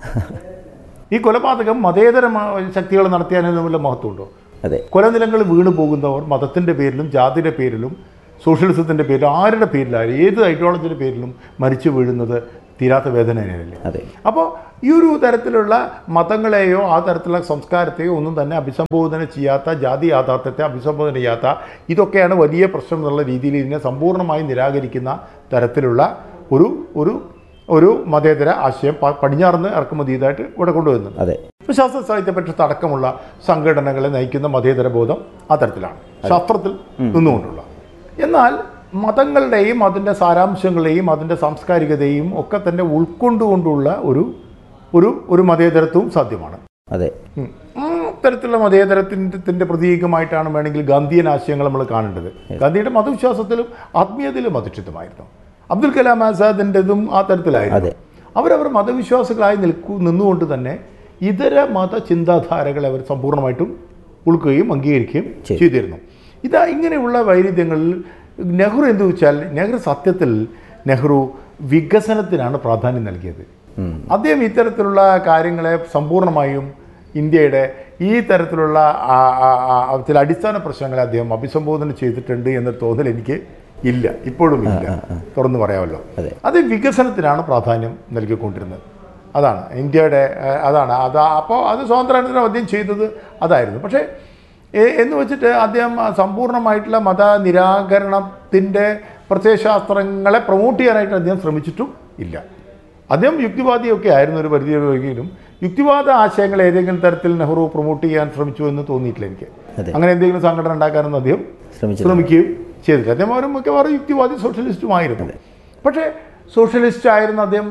ഈ കൊലപാതകം മതേതര മ- ശക്തികൾ നടത്തിയതിന് വല്ല മഹത്വമുണ്ടോ അതെ കൊലനിലങ്ങൾ വീണു പോകുന്നവർ മതത്തിൻ്റെ പേരിലും ജാതിയുടെ പേരിലും സോഷ്യലിസത്തിൻ്റെ പേരിലും ആരുടെ പേരിലായാലും ഏത് ഐഡിയോളജിയുടെ പേരിലും മരിച്ചു വീഴുന്നത് തീരാത്ത വേദനയല്ലേ അതെ അപ്പോൾ ഈ ഒരു തരത്തിലുള്ള മതങ്ങളെയോ ആ തരത്തിലുള്ള സംസ്കാരത്തെയോ ഒന്നും തന്നെ അഭിസംബോധന ചെയ്യാത്ത ജാതി യാഥാർത്ഥ്യത്തെ അഭിസംബോധന ചെയ്യാത്ത ഇതൊക്കെയാണ് വലിയ പ്രശ്നം എന്നുള്ള രീതിയിൽ ഇതിനെ സമ്പൂർണ്ണമായി നിരാകരിക്കുന്ന തരത്തിലുള്ള ഒരു ഒരു ഒരു മതേതര ആശയം പ- പടിഞ്ഞാറുന്ന് ഇറക്കുമതി ചെയ്തായിട്ട് ഇവിടെ കൊണ്ടുവരുന്നുണ്ട് അതെ ഇപ്പോൾ ശാസ്ത്ര സാഹിത്യ പരിഷത്ത് അടക്കമുള്ള സംഘടനകളെ നയിക്കുന്ന മതേതര ബോധം ആ തരത്തിലാണ് ശാസ്ത്രത്തിൽ നിന്നുകൊണ്ടുള്ള എന്നാൽ മതങ്ങളുടെയും അതിൻ്റെ സാരാംശങ്ങളെയും അതിൻ്റെ സാംസ്കാരികതയും ഒക്കെ തന്നെ ഉൾക്കൊണ്ടുകൊണ്ടുള്ള ഒരു ഒരു ഒരു മതേതരത്വവും സാധ്യമാണ് അതെ ഉം. ആ തരത്തിലുള്ള മതേതരത്തിൻ്റെ പ്രതീകമായിട്ടാണ് വേണമെങ്കിൽ ഗാന്ധിയൻ ആശയങ്ങൾ നമ്മൾ കാണേണ്ടത് ഗാന്ധിയുടെ മതവിശ്വാസത്തിലും ആത്മീയതയിലും അധിഷ്ഠിതമായിരുന്നു അബ്ദുൽ കലാം ആസാദിൻ്റെതും ആ തരത്തിലായിരുന്നു അതെ. അവരവർ മതവിശ്വാസികളായി നിൽക്കൂ നിന്നുകൊണ്ട് തന്നെ ഇതര മത ചിന്താധാരകളെ അവർ സമ്പൂർണ്ണമായിട്ടും ഉൾക്കുകയും അംഗീകരിക്കുകയും ചെയ്തു. ചെയ്തിരുന്നു ഇതാ ഇങ്ങനെയുള്ള വൈരുദ്ധ്യങ്ങളിൽ നെഹ്റു എന്ത് വെച്ചാൽ നെഹ്റു സത്യത്തിൽ നെഹ്റു വികസനത്തിനാണ് പ്രാധാന്യം നൽകിയത് അദ്ദേഹം ഇത്തരത്തിലുള്ള കാര്യങ്ങളെ സമ്പൂർണ്ണമായും ഇന്ത്യയുടെ ഈ തരത്തിലുള്ള ആ- ആ- ആ- ചില അടിസ്ഥാന പ്രശ്നങ്ങളെ അദ്ദേഹം അഭിസംബോധന ചെയ്തിട്ടുണ്ട് എന്ന തോന്നൽ എനിക്ക് ഇല്ല ഇപ്പോഴും ഇല്ല തുറന്നു പറയാമല്ലോ അതെ. അത് വികസനത്തിനാണ് പ്രാധാന്യം നൽകിക്കൊണ്ടിരുന്നത് അതാണ് ഇന്ത്യയുടെ ഏഹ്, അതാണ് അത് അപ്പോൾ അത് സ്വാതന്ത്ര്യാനന്തരം അദ്ദേഹം ചെയ്തത് അതായിരുന്നു പക്ഷേ എ- എന്ന് വെച്ചിട്ട് അദ്ദേഹം ആ സമ്പൂർണ്ണമായിട്ടുള്ള മത നിരാകരണത്തിൻ്റെ പ്രത്യയശാസ്ത്രങ്ങളെ പ്രൊമോട്ട് ചെയ്യാനായിട്ട് അദ്ദേഹം ശ്രമിച്ചിട്ടും ഇല്ല അദ്ദേഹം യുക്തിവാദിയൊക്കെ ആയിരുന്നു ഒരു പരിധി വരെയെങ്കിലും യുക്തിവാദ ആശയങ്ങൾ ഏതെങ്കിലും തരത്തിൽ നെഹ്റു പ്രൊമോട്ട് ചെയ്യാൻ ശ്രമിച്ചു എന്ന് തോന്നിയിട്ടില്ല എനിക്ക് അതെ. അങ്ങനെ എന്തെങ്കിലും സംഘടന ഉണ്ടാക്കാനൊന്നും അദ്ദേഹം ശ്രമിച്ചില്ല ശ്രമിക്കുകയും ചെയ്തില്ല അദ്ദേഹം അവരും മിക്കവാറും യുക്തിവാദി സോഷ്യലിസ്റ്റുമായിരുന്നു പക്ഷേ സോഷ്യലിസ്റ്റ് ആയിരുന്ന അദ്ദേഹം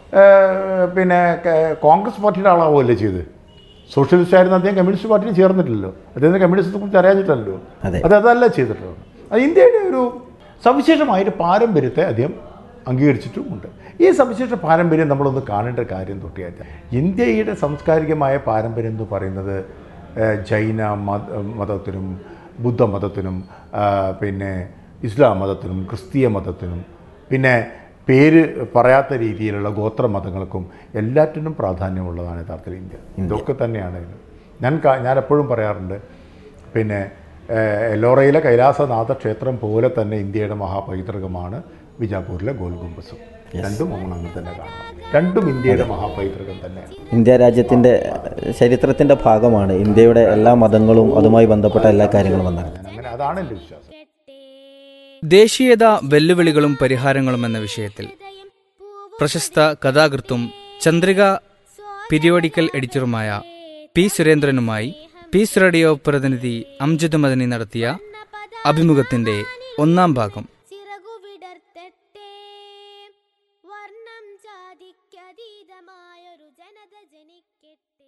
ഏഹ്, പിന്നെ ക- കോൺഗ്രസ് പാർട്ടിയുടെ ആളാവുമല്ലേ ചെയ്ത് സോഷ്യലിസ്റ്റ് ആയിരുന്ന അദ്ദേഹം കമ്മ്യൂണിസ്റ്റ് പാർട്ടിയിൽ ചേർന്നിട്ടില്ലല്ലോ അദ്ദേഹത്തിന് കമ്മ്യൂണിസ്റ്റത്തെ കുറിച്ച് അറിയാഞ്ഞിട്ടല്ലോ അതെ. അത് അതല്ല ചെയ്തിട്ടുള്ളത് അത് ഇന്ത്യയുടെ ഒരു സവിശേഷമായൊരു പാരമ്പര്യത്തെ അദ്ദേഹം അംഗീകരിച്ചിട്ടുമുണ്ട് ഈ സവിശേഷ പാരമ്പര്യം നമ്മളൊന്ന് കാണേണ്ട കാര്യം തൊട്ടിയാൽ ഇന്ത്യയുടെ സാംസ്കാരികമായ പാരമ്പര്യം എന്ന് പറയുന്നത് ഏഹ്, ജൈന മത മതത്തിനും ബുദ്ധമതത്തിനും ആ, പിന്നെ ഇസ്ലാം മതത്തിനും ക്രിസ്തീയ മതത്തിനും പിന്നെ പേര് പറയാത്ത രീതിയിലുള്ള ഗോത്ര മതങ്ങൾക്കും എല്ലാറ്റിനും പ്രാധാന്യമുള്ളതാണ് യഥാർത്ഥത്തിൽ ഇന്ത്യ ഇതൊക്കെ തന്നെയാണ് ഇത് ഞാൻ കാ- ഞാൻ എപ്പോഴും പറയാറുണ്ട് പിന്നെ ഏഹ്, എല്ലോറയിലെ കൈലാസനാഥ ക്ഷേത്രം പോലെ തന്നെ ഇന്ത്യയുടെ മഹാപൈതൃകമാണ് വിജാപൂരിലെ ഗോൽഗുംബസും രണ്ടും നമ്മൾ അങ്ങനെ തന്നെ കാണണം രണ്ടും ഇന്ത്യയുടെ മഹാപൈതൃകം തന്നെയാണ് ഇന്ത്യ രാജ്യത്തിൻ്റെ ചരിത്രത്തിൻ്റെ ഭാഗമാണ് ഇന്ത്യയുടെ എല്ലാ മതങ്ങളും അതുമായി ബന്ധപ്പെട്ട എല്ലാ കാര്യങ്ങളും വന്നത് ഞാൻ അങ്ങനെ അതാണ് എൻ്റെ വിശ്വാസം ദേശീയത വെല്ലുവിളികളും പരിഹാരങ്ങളും എന്ന വിഷയത്തിൽ പ്രശസ്ത കഥാകൃത്തും ചന്ദ്രിക പീരിയോഡിക്കൽ എഡിറ്ററുമായ പി സുരേന്ദ്രനുമായി പീസ് റേഡിയോ പ്രതിനിധി അംജദ് മദനി നടത്തിയ അഭിമുഖത്തിന്റെ ഒന്നാം ഭാഗം ചിറകുവിടർത്തട്ടെ വർണ്ണം ജാതിക്കതീതമായൊരു ജനത ജനിക്കട്ടെ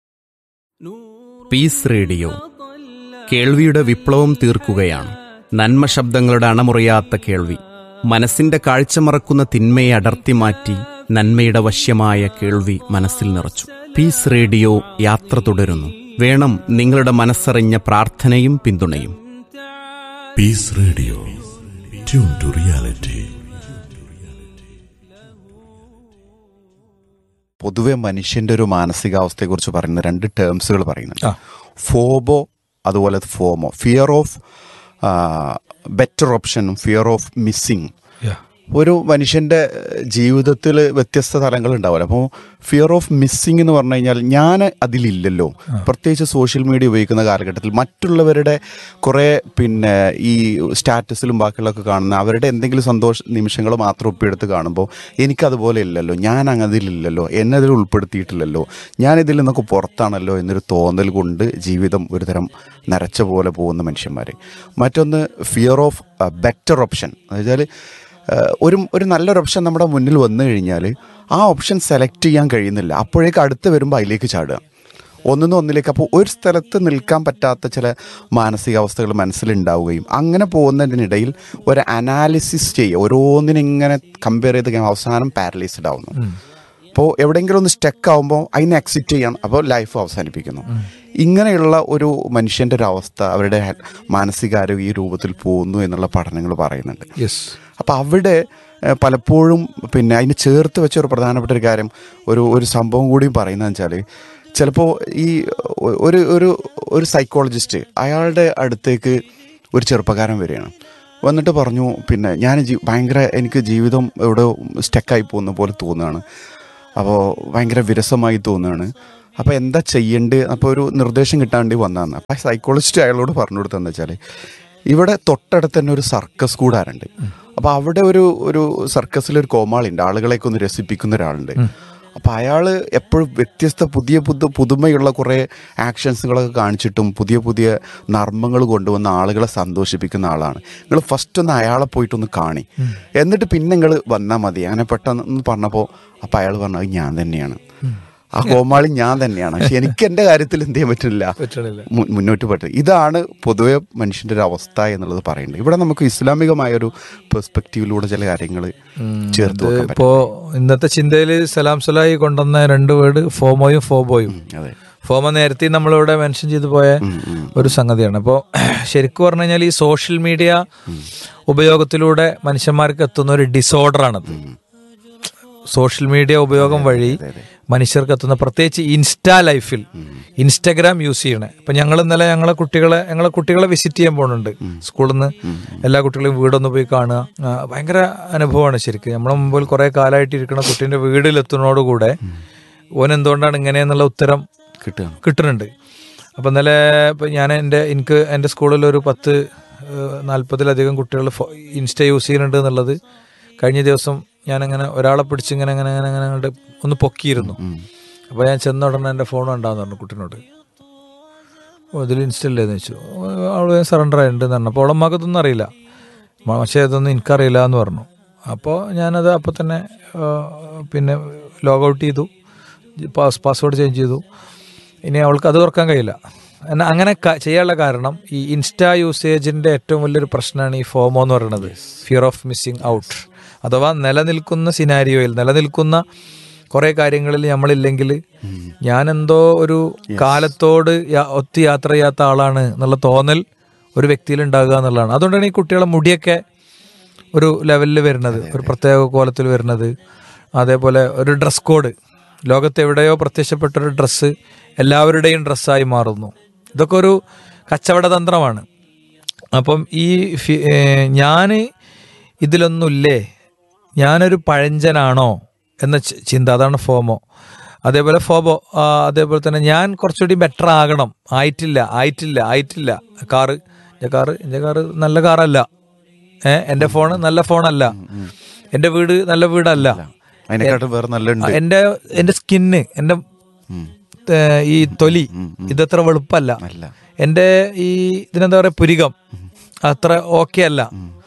പീസ് റേഡിയോ കേൾവിയുടെ വിപ്ലവം തീർക്കുകയാണ് നന്മ ശബ്ദങ്ങളുടെ അണമുറിയാത്ത കേൾവി മനസ്സിന്റെ കാഴ്ച മറക്കുന്ന തിന്മയെ അടർത്തി മാറ്റി നന്മയുടെ വശ്യമായ കേൾവി മനസ്സിൽ നിറച്ചു പീസ് റേഡിയോ യാത്ര തുടരുന്നു വേണം നിങ്ങളുടെ മനസ്സറിഞ്ഞ പ്രാർത്ഥനയും പിന്തുണയും Peace Radio. Tune to reality. പൊതുവെ മനുഷ്യന്റെ ഒരു മാനസികാവസ്ഥയെക്കുറിച്ച് പറയുന്ന രണ്ട് ടേംസുകൾ പറയുന്നുണ്ട് ഫോബോ അതുപോലെ ഫോമോ ഫിയർ ഓഫ് ബെറ്റർ ഓപ്ഷനും ഫിയർ ഓഫ് മിസ്സിങ് ഒരു മനുഷ്യന്റെ ജീവിതത്തിൽ വ്യത്യസ്ത തലങ്ങൾ ഉണ്ടാവില്ല അപ്പോൾ ഫിയർ ഓഫ് മിസ്സിങ് എന്ന് പറഞ്ഞു കഴിഞ്ഞാൽ ഞാൻ അതിലില്ലല്ലോ പ്രത്യേകിച്ച് സോഷ്യൽ മീഡിയ ഉപയോഗിക്കുന്ന കാലഘട്ടത്തിൽ മറ്റുള്ളവരുടെ കുറേ പിന്നെ ഈ സ്റ്റാറ്റസിലും ബാക്കിയുള്ളതൊക്കെ കാണുന്ന അവരുടെ എന്തെങ്കിലും സന്തോഷ നിമിഷങ്ങൾ മാത്രം ഒപ്പിയെടുത്ത് കാണുമ്പോൾ എനിക്കതുപോലെ ഇല്ലല്ലോ ഞാൻ അങ്ങതിലില്ലല്ലോ എന്നെ അതിൽ ഉൾപ്പെടുത്തിയിട്ടില്ലല്ലോ ഞാൻ ഇതിൽ നിന്നൊക്കെ പുറത്താണല്ലോ എന്നൊരു തോന്നൽ കൊണ്ട് ജീവിതം ഒരുതരം നരച്ച പോലെ പോകുന്ന മനുഷ്യന്മാർ മറ്റൊന്ന് ഫിയർ ഓഫ് ബെറ്റർ ഓപ്ഷൻ എന്ന് വെച്ചാൽ ഏഹ് ഒരു ഒരു നല്ലൊരു ഓപ്ഷൻ നമ്മുടെ മുന്നിൽ വന്നു കഴിഞ്ഞാൽ ആ ഓപ്ഷൻ സെലക്ട് ചെയ്യാൻ കഴിയുന്നില്ല അപ്പോഴേക്ക് അടുത്ത് വരുമ്പോൾ അതിലേക്ക് ചാടുക ഒന്നിന്ന് ഒന്നിലേക്ക് അപ്പോൾ ഒരു സ്ഥലത്ത് നിൽക്കാൻ പറ്റാത്ത ചില മാനസികാവസ്ഥകൾ മനസ്സിലുണ്ടാവുകയും അങ്ങനെ പോകുന്നതിനിടയിൽ ഒരു അനാലിസിസ് ചെയ്യുക ഓരോന്നിനിങ്ങനെ കമ്പയർ ചെയ്ത് കഴിയുമ്പോൾ അവസാനം പാരലൈസ്ഡ് ആവുന്നു അപ്പോൾ എവിടെയെങ്കിലും ഒന്ന് സ്റ്റക്ക് ആവുമ്പോൾ അതിനെ എക്സിറ്റ് ചെയ്യാൻ അപ്പോൾ ലൈഫ് അവസാനിപ്പിക്കുന്നു ഇങ്ങനെയുള്ള ഒരു മനുഷ്യൻ്റെ ഒരു അവസ്ഥ അവരുടെ മാനസികാരോഗ്യ ഈ രൂപത്തിൽ പോകുന്നു എന്നുള്ള പഠനങ്ങൾ പറയുന്നുണ്ട് അപ്പോൾ അവിടെ ഏഹ്, പലപ്പോഴും പിന്നെ അതിന് ചേർത്ത് വെച്ച ഒരു പ്രധാനപ്പെട്ട ഒരു കാര്യം ഒരു ഒരു സംഭവം കൂടിയും പറയുന്നതെന്ന് വെച്ചാൽ ചിലപ്പോൾ ഈ ഒ- ഒരു ഒരു ഒരു സൈക്കോളജിസ്റ്റ് അയാളുടെ അടുത്തേക്ക് ഒരു ചെറുപ്പക്കാരൻ വരികയാണ് വന്നിട്ട് പറഞ്ഞു പിന്നെ ഞാൻ ജീ ഭയങ്കര എനിക്ക് ജീവിതം എവിടെ സ്റ്റക്കായി പോകുന്ന പോലെ തോന്നുകയാണ് അപ്പോൾ ഭയങ്കര വിരസമായി തോന്നുകയാണ് അപ്പോൾ എന്താ ചെയ്യേണ്ടത് അപ്പോൾ ഒരു നിർദ്ദേശം കിട്ടാൻ വേണ്ടി വന്നതാണ് അപ്പോൾ സൈക്കോളജിസ്റ്റ് അയാളോട് പറഞ്ഞു കൊടുത്തതെന്ന് വെച്ചാൽ ഇവിടെ തൊട്ടടുത്ത് തന്നെ ഒരു സർക്കസ് കൂടാറുണ്ട് അപ്പോൾ അവിടെ ഒരു ഒരു സർക്കസിലൊരു കോമാളിയുണ്ട് ആളുകളെയൊക്കെ ഒന്ന് രസിപ്പിക്കുന്ന ഒരാളുണ്ട് അപ്പോൾ അയാൾ എപ്പോഴും വ്യത്യസ്ത പുതിയ പുതു പുതുമയുള്ള കുറേ ആക്ഷൻസുകളൊക്കെ കാണിച്ചിട്ടും പുതിയ പുതിയ നർമ്മങ്ങൾ കൊണ്ടുവന്ന ആളുകളെ സന്തോഷിപ്പിക്കുന്ന ആളാണ് നിങ്ങൾ ഫസ്റ്റ് ഒന്ന് അയാളെ പോയിട്ടൊന്ന് കാണി എന്നിട്ട് പിന്നെ നിങ്ങൾ വന്നാൽ മതി അങ്ങനെ പെട്ടെന്ന് പറഞ്ഞപ്പോൾ അപ്പോൾ അയാൾ പറഞ്ഞു "അത് ഞാൻ തന്നെയാണ് ആ കോമാളി ഞാൻ തന്നെയാണ് പക്ഷെ എനിക്ക് എൻ്റെ കാര്യത്തിൽ എന്ത് ചെയ്യാൻ പറ്റുന്നില്ല മു- മുന്നോട്ട് പറ്റും ഇതാണ് പൊതുവെ മനുഷ്യന്റെ ഒരു അവസ്ഥ എന്നുള്ളത് പറയുന്നത് ഇവിടെ നമുക്ക് ഇസ്ലാമികമായ ഒരു പെർസ്പെക്റ്റീവിലൂടെ ചില കാര്യങ്ങൾ ചേർത്ത് വെക്കാൻ പറ്റും ഇപ്പോ ഇന്നത്തെ ചിന്തയിൽ സലാം സലായി കൊണ്ടുവന്ന രണ്ട് വേർഡ് ഫോമോയും ഫോബോയും അതെ ഫോമോ നേരത്തെ നമ്മളിവിടെ മെൻഷൻ ചെയ്തു പോയ ഒരു സംഗതിയാണ് അപ്പോൾ ശരിക്കും പറഞ്ഞു കഴിഞ്ഞാൽ ഈ സോഷ്യൽ മീഡിയ ഉപയോഗത്തിലൂടെ മനുഷ്യന്മാർക്ക് എത്തുന്ന ഒരു ഡിസോർഡറാണത് സോഷ്യൽ മീഡിയ ഉപയോഗം വഴി മനുഷ്യർക്ക് എത്തുന്ന പ്രത്യേകിച്ച് ഇൻസ്റ്റാ ലൈഫിൽ ഇൻസ്റ്റാഗ്രാം യൂസ് ചെയ്യണേ ഇപ്പൊ ഞങ്ങൾ ഇന്നലെ ഞങ്ങളെ കുട്ടികളെ ഞങ്ങളെ കുട്ടികളെ വിസിറ്റ് ചെയ്യാൻ പോകുന്നുണ്ട് സ്കൂളിൽ നിന്ന് എല്ലാ കുട്ടികളെയും വീടൊന്ന് പോയി കാണുക ആ, ഭയങ്കര അനുഭവമാണ് ശരിക്കും നമ്മളെ മുമ്പിൽ കുറെ കാലമായിട്ട് ഇരിക്കുന്ന കുട്ടീന്റെ വീട്ടിലെത്തുന്നതോടുകൂടെ ഓൻ എന്തുകൊണ്ടാണ് ഇങ്ങനെയെന്നുള്ള ഉത്തരം കിട്ടുക കിട്ടുന്നുണ്ട് അപ്പം ഇന്നലെ ഇപ്പം ഞാൻ എൻ്റെ എനിക്ക് എൻ്റെ സ്കൂളിൽ ഒരു പത്ത് ഏഹ്, നാൽപ്പതിലധികം കുട്ടികൾ ഫോ- ഇൻസ്റ്റ യൂസ് ചെയ്യുന്നുണ്ട് എന്നുള്ളത് കഴിഞ്ഞ ദിവസം ഞാനങ്ങനെ ഒരാളെ പിടിച്ച് ഇങ്ങനെ അങ്ങനെ അങ്ങനെ അങ്ങനെ അങ്ങോട്ട് ഒന്ന് പൊക്കിയിരുന്നു അപ്പോൾ ഞാൻ ചെന്ന ഉടനെ എൻ്റെ ഫോൺ ഉണ്ടാന്ന് പറഞ്ഞു കുട്ടീനോട് ഓ ഇതിൽ ഇൻസ്റ്റ ഇല്ലേന്ന് ചോദിച്ചു അവൾ സറണ്ടർ ആയിട്ടുണ്ട് എന്ന് പറഞ്ഞു അപ്പോൾ അവളമ്മക്ക് ഇതൊന്നും അറിയില്ല മ- പക്ഷേ ഇതൊന്നും എനിക്കറിയില്ല എന്ന് പറഞ്ഞു അപ്പോൾ ഞാനത് അപ്പോൾ തന്നെ ആ, പിന്നെ ലോഗ് ഔട്ട് ചെയ്തു പാസ് പാസ്വേഡ് ചേഞ്ച് ചെയ്തു ഇനി അവൾക്ക് അത് തുറക്കാൻ കഴിയില്ല എന്നാ അങ്ങനെ ക- ചെയ്യാനുള്ള കാരണം ഈ ഇൻസ്റ്റാ യൂസേജിന്റെ ഏറ്റവും വലിയൊരു പ്രശ്നമാണ് ഈ ഫോമോ എന്ന് പറയുന്നത് ഫിയർ ഓഫ് മിസ്സിങ് ഔട്ട് അഥവാ നിലനിൽക്കുന്ന സിനാരിയോയിൽ നിലനിൽക്കുന്ന കുറേ കാര്യങ്ങളിൽ നമ്മളില്ലെങ്കിൽ ഞാൻ എന്തോ ഒരു കാലത്തോട് യാ- ഒത്ത് യാത്ര ചെയ്യാത്ത ആളാണ് എന്നുള്ള തോന്നൽ ഒരു വ്യക്തിയിൽ ഉണ്ടാകുക എന്നുള്ളതാണ് അതുകൊണ്ടാണ് ഈ കുട്ടികളെ മുടിയൊക്കെ ഒരു ലെവലിൽ വരുന്നത് ഒരു പ്രത്യേക കോലത്തിൽ വരുന്നത് അതേപോലെ ഒരു ഡ്രസ് കോഡ് ലോകത്ത് എവിടെയോ പ്രത്യക്ഷപ്പെട്ട ഒരു ഡ്രസ്സ് എല്ലാവരുടെയും ഡ്രസ്സായി മാറുന്നു ഇതൊക്കെ ഒരു കച്ചവട തന്ത്രമാണ് അപ്പം ഈ ഞാൻ ഇതിലൊന്നുമില്ലേ ഞാനൊരു പഴഞ്ചനാണോ എന്ന ചി- ചിന്ത അതാണ് ഫോമോ അതേപോലെ ഫോബോ ആ, അതേപോലെ തന്നെ ഞാൻ കുറച്ചുകൂടി ബെറ്റർ ആകണം ആയിട്ടില്ല ആയിട്ടില്ല ആയിട്ടില്ല കാറ് എൻ്റെ കാറ് എൻ്റെ കാറ് നല്ല കാറല്ല ഏ എൻ്റെ ഫോണ് നല്ല ഫോണല്ല എൻ്റെ വീട് നല്ല വീടല്ല അതിനെക്കാട്ടും വേറെ നല്ല ഉണ്ട് എൻ്റെ എൻ്റെ സ്കിന്ന് എൻ്റെ ഏ, ഈ തൊലി ഇതത്ര വെളുപ്പല്ല എൻ്റെ ഈ ഇതിനെന്താ പറയുക പുരികം അത്ര ഓക്കെ അല്ല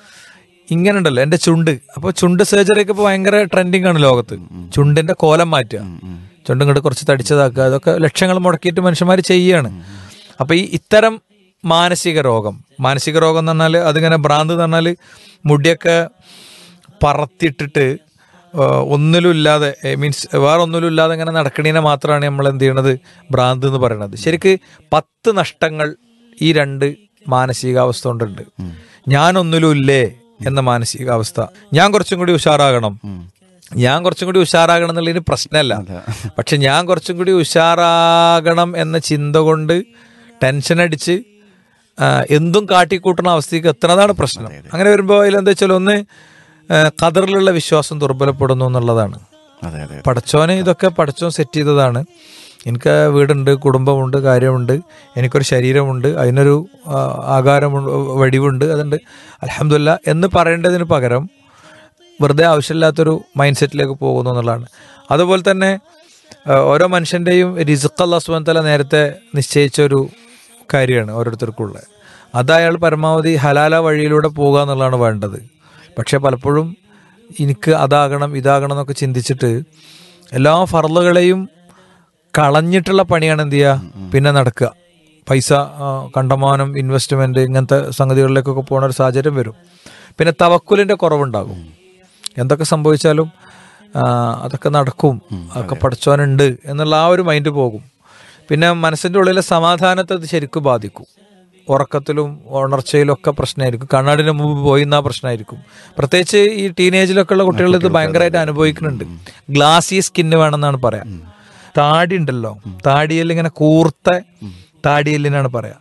ഇങ്ങനെ ഉണ്ടല്ലോ എൻ്റെ ചുണ്ട് അപ്പോൾ ചുണ്ട് സർജറി ഒക്കെ ഇപ്പോൾ ഭയങ്കര ട്രെൻഡിങ് ആണ് ലോകത്ത് ചുണ്ടിന്റെ കോലം മാറ്റുക ചുണ്ടും ഇങ്ങോട്ട് കുറച്ച് തടിച്ചതാക്കുക അതൊക്കെ ലക്ഷങ്ങൾ മുടക്കിയിട്ട് മനുഷ്യന്മാർ ചെയ്യുകയാണ് അപ്പോൾ ഈ ഇത്തരം മാനസിക രോഗം മാനസിക രോഗം എന്ന് പറഞ്ഞാൽ അതിങ്ങനെ ഭ്രാന്ത് എന്ന് പറഞ്ഞാൽ മുടിയൊക്കെ പറത്തിയിട്ടിട്ട് ആ, ഒന്നിലും ഇല്ലാതെ മീൻസ് വേറെ ഒന്നിലും ഇല്ലാതെ ഇങ്ങനെ നടക്കണീനെ മാത്രമാണ് നമ്മൾ എന്ത് ചെയ്യണത് ഭ്രാന്ത് എന്ന് പറയുന്നത് ശരിക്ക് പത്ത് നഷ്ടങ്ങൾ ഈ രണ്ട് മാനസികാവസ്ഥ കൊണ്ടുണ്ട് ഞാനൊന്നിലും ഇല്ലേ എന്ന മാനസികാവസ്ഥ ഞാൻ കുറച്ചും കൂടി ഉഷാറാകണം ഞാൻ കുറച്ചും കൂടി ഉഷാറാകണം എന്നുള്ളതിന് പ്രശ്നമല്ല പക്ഷെ ഞാൻ കുറച്ചും കൂടി ഉഷാറാകണം എന്ന ചിന്ത കൊണ്ട് ടെൻഷൻ അടിച്ച് ആ, എന്തും കാട്ടിക്കൂട്ടുന്ന അവസ്ഥയ്ക്ക് എത്തുന്നതാണ് പ്രശ്നം അങ്ങനെ വരുമ്പോൾ അതിലെന്താ വെച്ചാൽ ഒന്ന് ആ, ഖദറിലുള്ള വിശ്വാസം ദുർബലപ്പെടുന്നു എന്നുള്ളതാണ് അതെ അതെ പടച്ചോനെ ഇതൊക്കെ പടച്ചോൻ സെറ്റ് ചെയ്തതാണ് എനിക്ക് വീടുണ്ട് കുടുംബമുണ്ട് കാര്യമുണ്ട് എനിക്കൊരു ശരീരമുണ്ട് അതിനൊരു ആ, ആകാരമുണ്ട് വടിവുണ്ട് അതുണ്ട് അലഹമില്ല എന്ന് പറയേണ്ടതിന് പകരം വെറുതെ ആവശ്യമില്ലാത്തൊരു മൈൻഡ് സെറ്റിലേക്ക് പോകുന്നു എന്നുള്ളതാണ് അതുപോലെ തന്നെ ആ, ഓരോ മനുഷ്യൻ്റെയും റിസുഖ് അള്ളാഹ് സുബാൻ തല നേരത്തെ നിശ്ചയിച്ച ഒരു കാര്യമാണ് ഓരോരുത്തർക്കുള്ളത് അത് അയാൾ പരമാവധി ഹലാല വഴിയിലൂടെ പോകുക എന്നുള്ളതാണ് വേണ്ടത് പക്ഷേ പലപ്പോഴും എനിക്ക് അതാകണം ഇതാകണം എന്നൊക്കെ ചിന്തിച്ചിട്ട് എല്ലാ ഫർളുകളെയും കളഞ്ഞിട്ടുള്ള പണിയാണ് എന്ത് ചെയ്യുക പിന്നെ നടക്കുക പൈസ ആ, കണ്ടമാനം ഇൻവെസ്റ്റ്മെന്റ് ഇങ്ങനത്തെ സംഗതികളിലേക്കൊക്കെ പോകുന്ന ഒരു സാഹചര്യം വരും പിന്നെ തവക്കുലിന്റെ കുറവുണ്ടാകും എന്തൊക്കെ സംഭവിച്ചാലും ആ, അതൊക്കെ നടക്കും അതൊക്കെ പഠിച്ചവനുണ്ട് എന്നുള്ള ആ ഒരു മൈൻഡ് പോകും പിന്നെ മനസ്സിന്റെ ഉള്ളിലെ സമാധാനത്തെ അത് ശരിക്കും ബാധിക്കും ഉറക്കത്തിലും ഉണർച്ചയിലും ഒക്കെ പ്രശ്നമായിരിക്കും കണ്ണാടിന് മുമ്പ് പോയി എന്നാ പ്രശ്നമായിരിക്കും പ്രത്യേകിച്ച് ഈ ടീനേജിലൊക്കെ ഉള്ള കുട്ടികൾ ഇത് ഭയങ്കരമായിട്ട് അനുഭവിക്കുന്നുണ്ട് ഗ്ലാസി സ്കിന്ന് വേണമെന്നാണ് പറയാം താടി ഉണ്ടല്ലോ താടിയിൽ ഇങ്ങനെ കൂർത്ത താടിയെല്ലിനാണ് പറയാ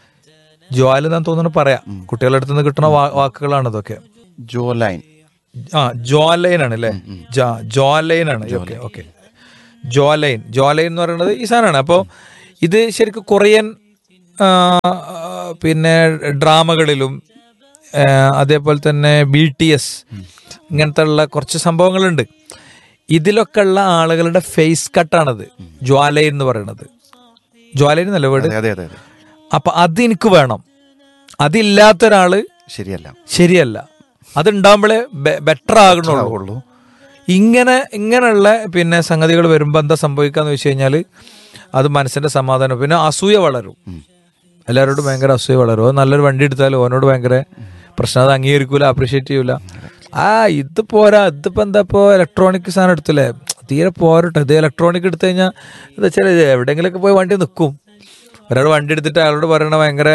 ജ്വാല എന്നാണ് തോന്നുന്നു പറയാം കുട്ടികളുടെ അടുത്ത് നിന്ന് കിട്ടുന്ന വാ- വാക്കുകളാണ് ഇതൊക്കെ ജോലൈൻ ആ ജോലൈൻ ആണ് അല്ലേ ജോലൈൻ ആണ് ഓക്കെ ഓക്കെ ജോലൈൻ ജോലൈൻ എന്ന് പറയുന്നത് ഈ സാധനമാണ് അപ്പോൾ ഇത് ശരിക്കും കൊറിയൻ ആ, പിന്നെ ഡ്രാമകളിലും ആ, അതേപോലെ തന്നെ ബി ടി എസ് ഇങ്ങനത്തെ ഉള്ള കുറച്ച് സംഭവങ്ങളുണ്ട് ഇതിലൊക്കെ ഉള്ള ആളുകളുടെ ഫേസ് കട്ടാണത് ജ്വാലൈൻ എന്ന് പറയുന്നത് ജ്വാലൈൻ എന്നല്ല വീട് അതെ അതെ അതെ അതെ അപ്പൊ അത് എനിക്ക് വേണം അതില്ലാത്ത ഒരാള് ശരിയല്ല ശരിയല്ല അതുണ്ടാകുമ്പോഴേ ബെറ്റർ ആകണുള്ളൂ ഉള്ളൂ ഇങ്ങനെ ഇങ്ങനെയുള്ള പിന്നെ സംഗതികൾ വരുമ്പോൾ എന്താ സംഭവിക്കാന്ന് വെച്ച് കഴിഞ്ഞാൽ അത് മനസ്സിന്റെ സമാധാനം പിന്നെ അസൂയ വളരും എല്ലാവരോടും ഭയങ്കര അസൂയ വളരും അത് നല്ലൊരു വണ്ടി എടുത്താൽ ഓനോട് ഭയങ്കര പ്രശ്നം അത് അംഗീകരിക്കൂല അപ്രീഷിയേറ്റ് ചെയ്യൂല ആ ഇത് പോരാ ഇതിപ്പോ എന്താ ഇപ്പോ ഇലക്ട്രോണിക് സാധനം എടുത്തില്ലേ തീരെ പോരട്ടെ ഇത് ഇലക്ട്രോണിക് എടുത്തു കഴിഞ്ഞാൽ എന്താ വെച്ചാൽ എവിടെയെങ്കിലൊക്കെ പോയി വണ്ടി നിൽക്കും ഒരാൾ വണ്ടി എടുത്തിട്ട് അയാളോട് പറയണ ഭയങ്കര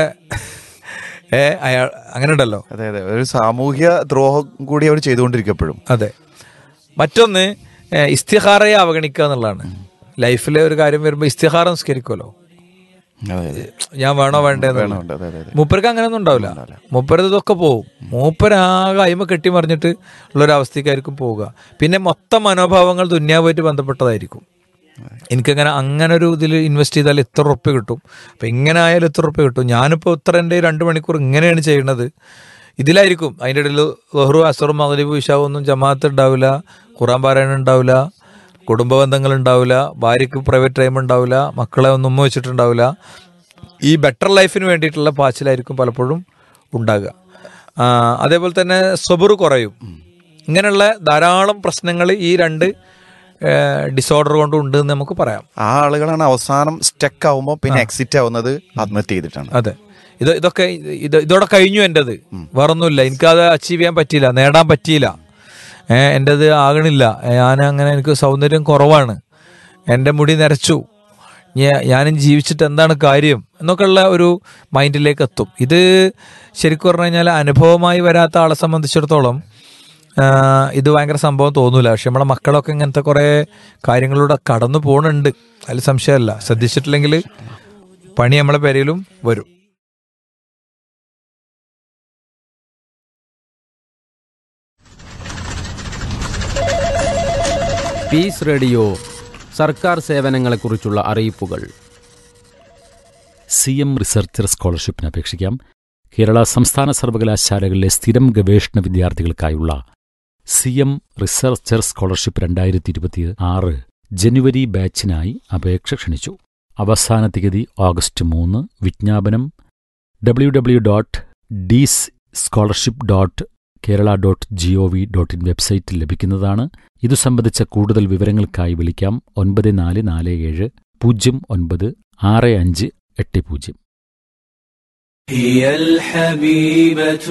ഏ അയാൾ അങ്ങനെ ഉണ്ടല്ലോ അതെ അതെ ഒരു സാമൂഹ്യ ദ്രോഹം കൂടി അവർ ചെയ്തുകൊണ്ടിരിക്കപ്പോഴും അതെ മറ്റൊന്ന് ഏഹ്, ഇസ്തിഹാറയെ അവഗണിക്കുക എന്നുള്ളതാണ് ലൈഫിലെ ഒരു കാര്യം വരുമ്പോൾ ഇസ്തിഹാറ നിസ്കരിക്കുമല്ലോ അതെ അതെ ഞാൻ വേണോ വേണ്ടേ വേണോ വേണ്ട, അതെ, അതെ, അതെ. മൂപ്പർക്ക് അങ്ങനെയൊന്നും ഉണ്ടാവില്ല മൂപ്പരത് ഇതൊക്കെ പോവും മൂപ്പരാകെ അയിമ കെട്ടി മറിഞ്ഞിട്ട് ഉള്ളൊരവസ്ഥയ്ക്കായിരിക്കും പോവുക പിന്നെ മൊത്തം മനോഭാവങ്ങൾ ദുന്യാവുമായിട്ട് ബന്ധപ്പെട്ടതായിരിക്കും എനിക്കങ്ങനെ അങ്ങനെ ഒരു ഇതിൽ ഇൻവെസ്റ്റ് ചെയ്താൽ ഇത്ര ഉറപ്പ് കിട്ടും അപ്പം ഇങ്ങനെ ആയാലും ഇത്ര ഉറപ്പ് കിട്ടും ഞാനിപ്പോൾ ഇത്ര എൻ്റെ രണ്ട് മണിക്കൂർ ഇങ്ങനെയാണ് ചെയ്യുന്നത് ഇതിലായിരിക്കും അതിൻ്റെ ഇടയിൽ ലഹ്റു അസറും മകരീബ് വിഷാവും ഒന്നും ജമാഅത്ത് ഉണ്ടാവില്ല ഖുറാൻ പാരായണം ഉണ്ടാവില്ല കുടുംബ ബന്ധങ്ങൾ ഉണ്ടാവില്ല ഭാര്യയ്ക്ക് പ്രൈവറ്റ് ടൈം ഉണ്ടാവില്ല മക്കളെ ഒന്നും ഉമ്മ വെച്ചിട്ടുണ്ടാവില്ല ഈ ബെറ്റർ ലൈഫിന് വേണ്ടിയിട്ടുള്ള പാച്ചിലായിരിക്കും പലപ്പോഴും ഉണ്ടാകുക ആ, അതേപോലെ തന്നെ സബുർ കുറയും ഇങ്ങനെയുള്ള ധാരാളം പ്രശ്നങ്ങൾ ഈ രണ്ട് ഡിസോർഡർ കൊണ്ട് ഉണ്ട് എന്ന് നമുക്ക് പറയാം ആ ആളുകളാണ് അവസാനം സ്റ്റക്ക് ആവുമ്പോൾ പിന്നെ എക്സിറ്റ് ആവുന്നത് ആത്മഹത്യ ചെയ്തിട്ടാണ് അതെ ഇത് ഇതൊക്കെ ഇത് ഇതോടെ കഴിഞ്ഞു എൻ്റെത് വേറൊന്നുമില്ല എനിക്കത് അച്ചീവ് ചെയ്യാൻ പറ്റിയില്ല നേടാൻ പറ്റിയില്ല ഏഹ് എൻ്റെത് ആകണില്ല ഞാൻ അങ്ങനെ എനിക്ക് സൗന്ദര്യം കുറവാണ് എൻ്റെ മുടി നരച്ചു ഞാ- ഞാനും ജീവിച്ചിട്ട് എന്താണ് കാര്യം എന്നൊക്കെയുള്ള ഒരു മൈൻഡിലേക്ക് എത്തും ഇത് ശരിക്കും പറഞ്ഞു കഴിഞ്ഞാൽ അനുഭവമായി വരാത്ത ആളെ സംബന്ധിച്ചിടത്തോളം ആ, ഇത് ഭയങ്കര സംഭവം തോന്നൂല പക്ഷെ നമ്മളെ മക്കളൊക്കെ ഇങ്ങനത്തെ കുറേ കാര്യങ്ങളിലൂടെ കടന്നു പോകുന്നുണ്ട് അതിൽ സംശയമല്ല ശ്രദ്ധിച്ചിട്ടില്ലെങ്കിൽ പണി നമ്മളെ പേരയിലും വരും പീസ് റേഡിയോ സർക്കാർ സേവനങ്ങളെക്കുറിച്ചുള്ള അറിയിപ്പുകൾ സി എം റിസർച്ചർ സ്കോളർഷിപ്പിന് അപേക്ഷിക്കാം കേരള സംസ്ഥാന സർവകലാശാലകളിലെ സ്ഥിരം ഗവേഷണ വിദ്യാർത്ഥികൾക്കായുള്ള സി എം റിസർച്ചർ സ്കോളർഷിപ്പ് രണ്ടായിരത്തി ഇരുപത്തി ആറ് ജനുവരി ബാച്ചിനായി അപേക്ഷ ക്ഷണിച്ചു അവസാന തീയതി ഓഗസ്റ്റ് മൂന്ന് വിജ്ഞാപനം W W dot DCE scholarship dot Kerala dot G O V dot in വെബ്സൈറ്റിൽ ലഭിക്കുന്നതാണ് ഇതു സംബന്ധിച്ച കൂടുതൽ വിവരങ്ങൾക്കായി വിളിക്കാം ഒൻപത് നാല് നാല് ഏഴ് പൂജ്യം ഒൻപത് ആറ് അഞ്ച് എട്ട് പൂജ്യം هي الحبيبة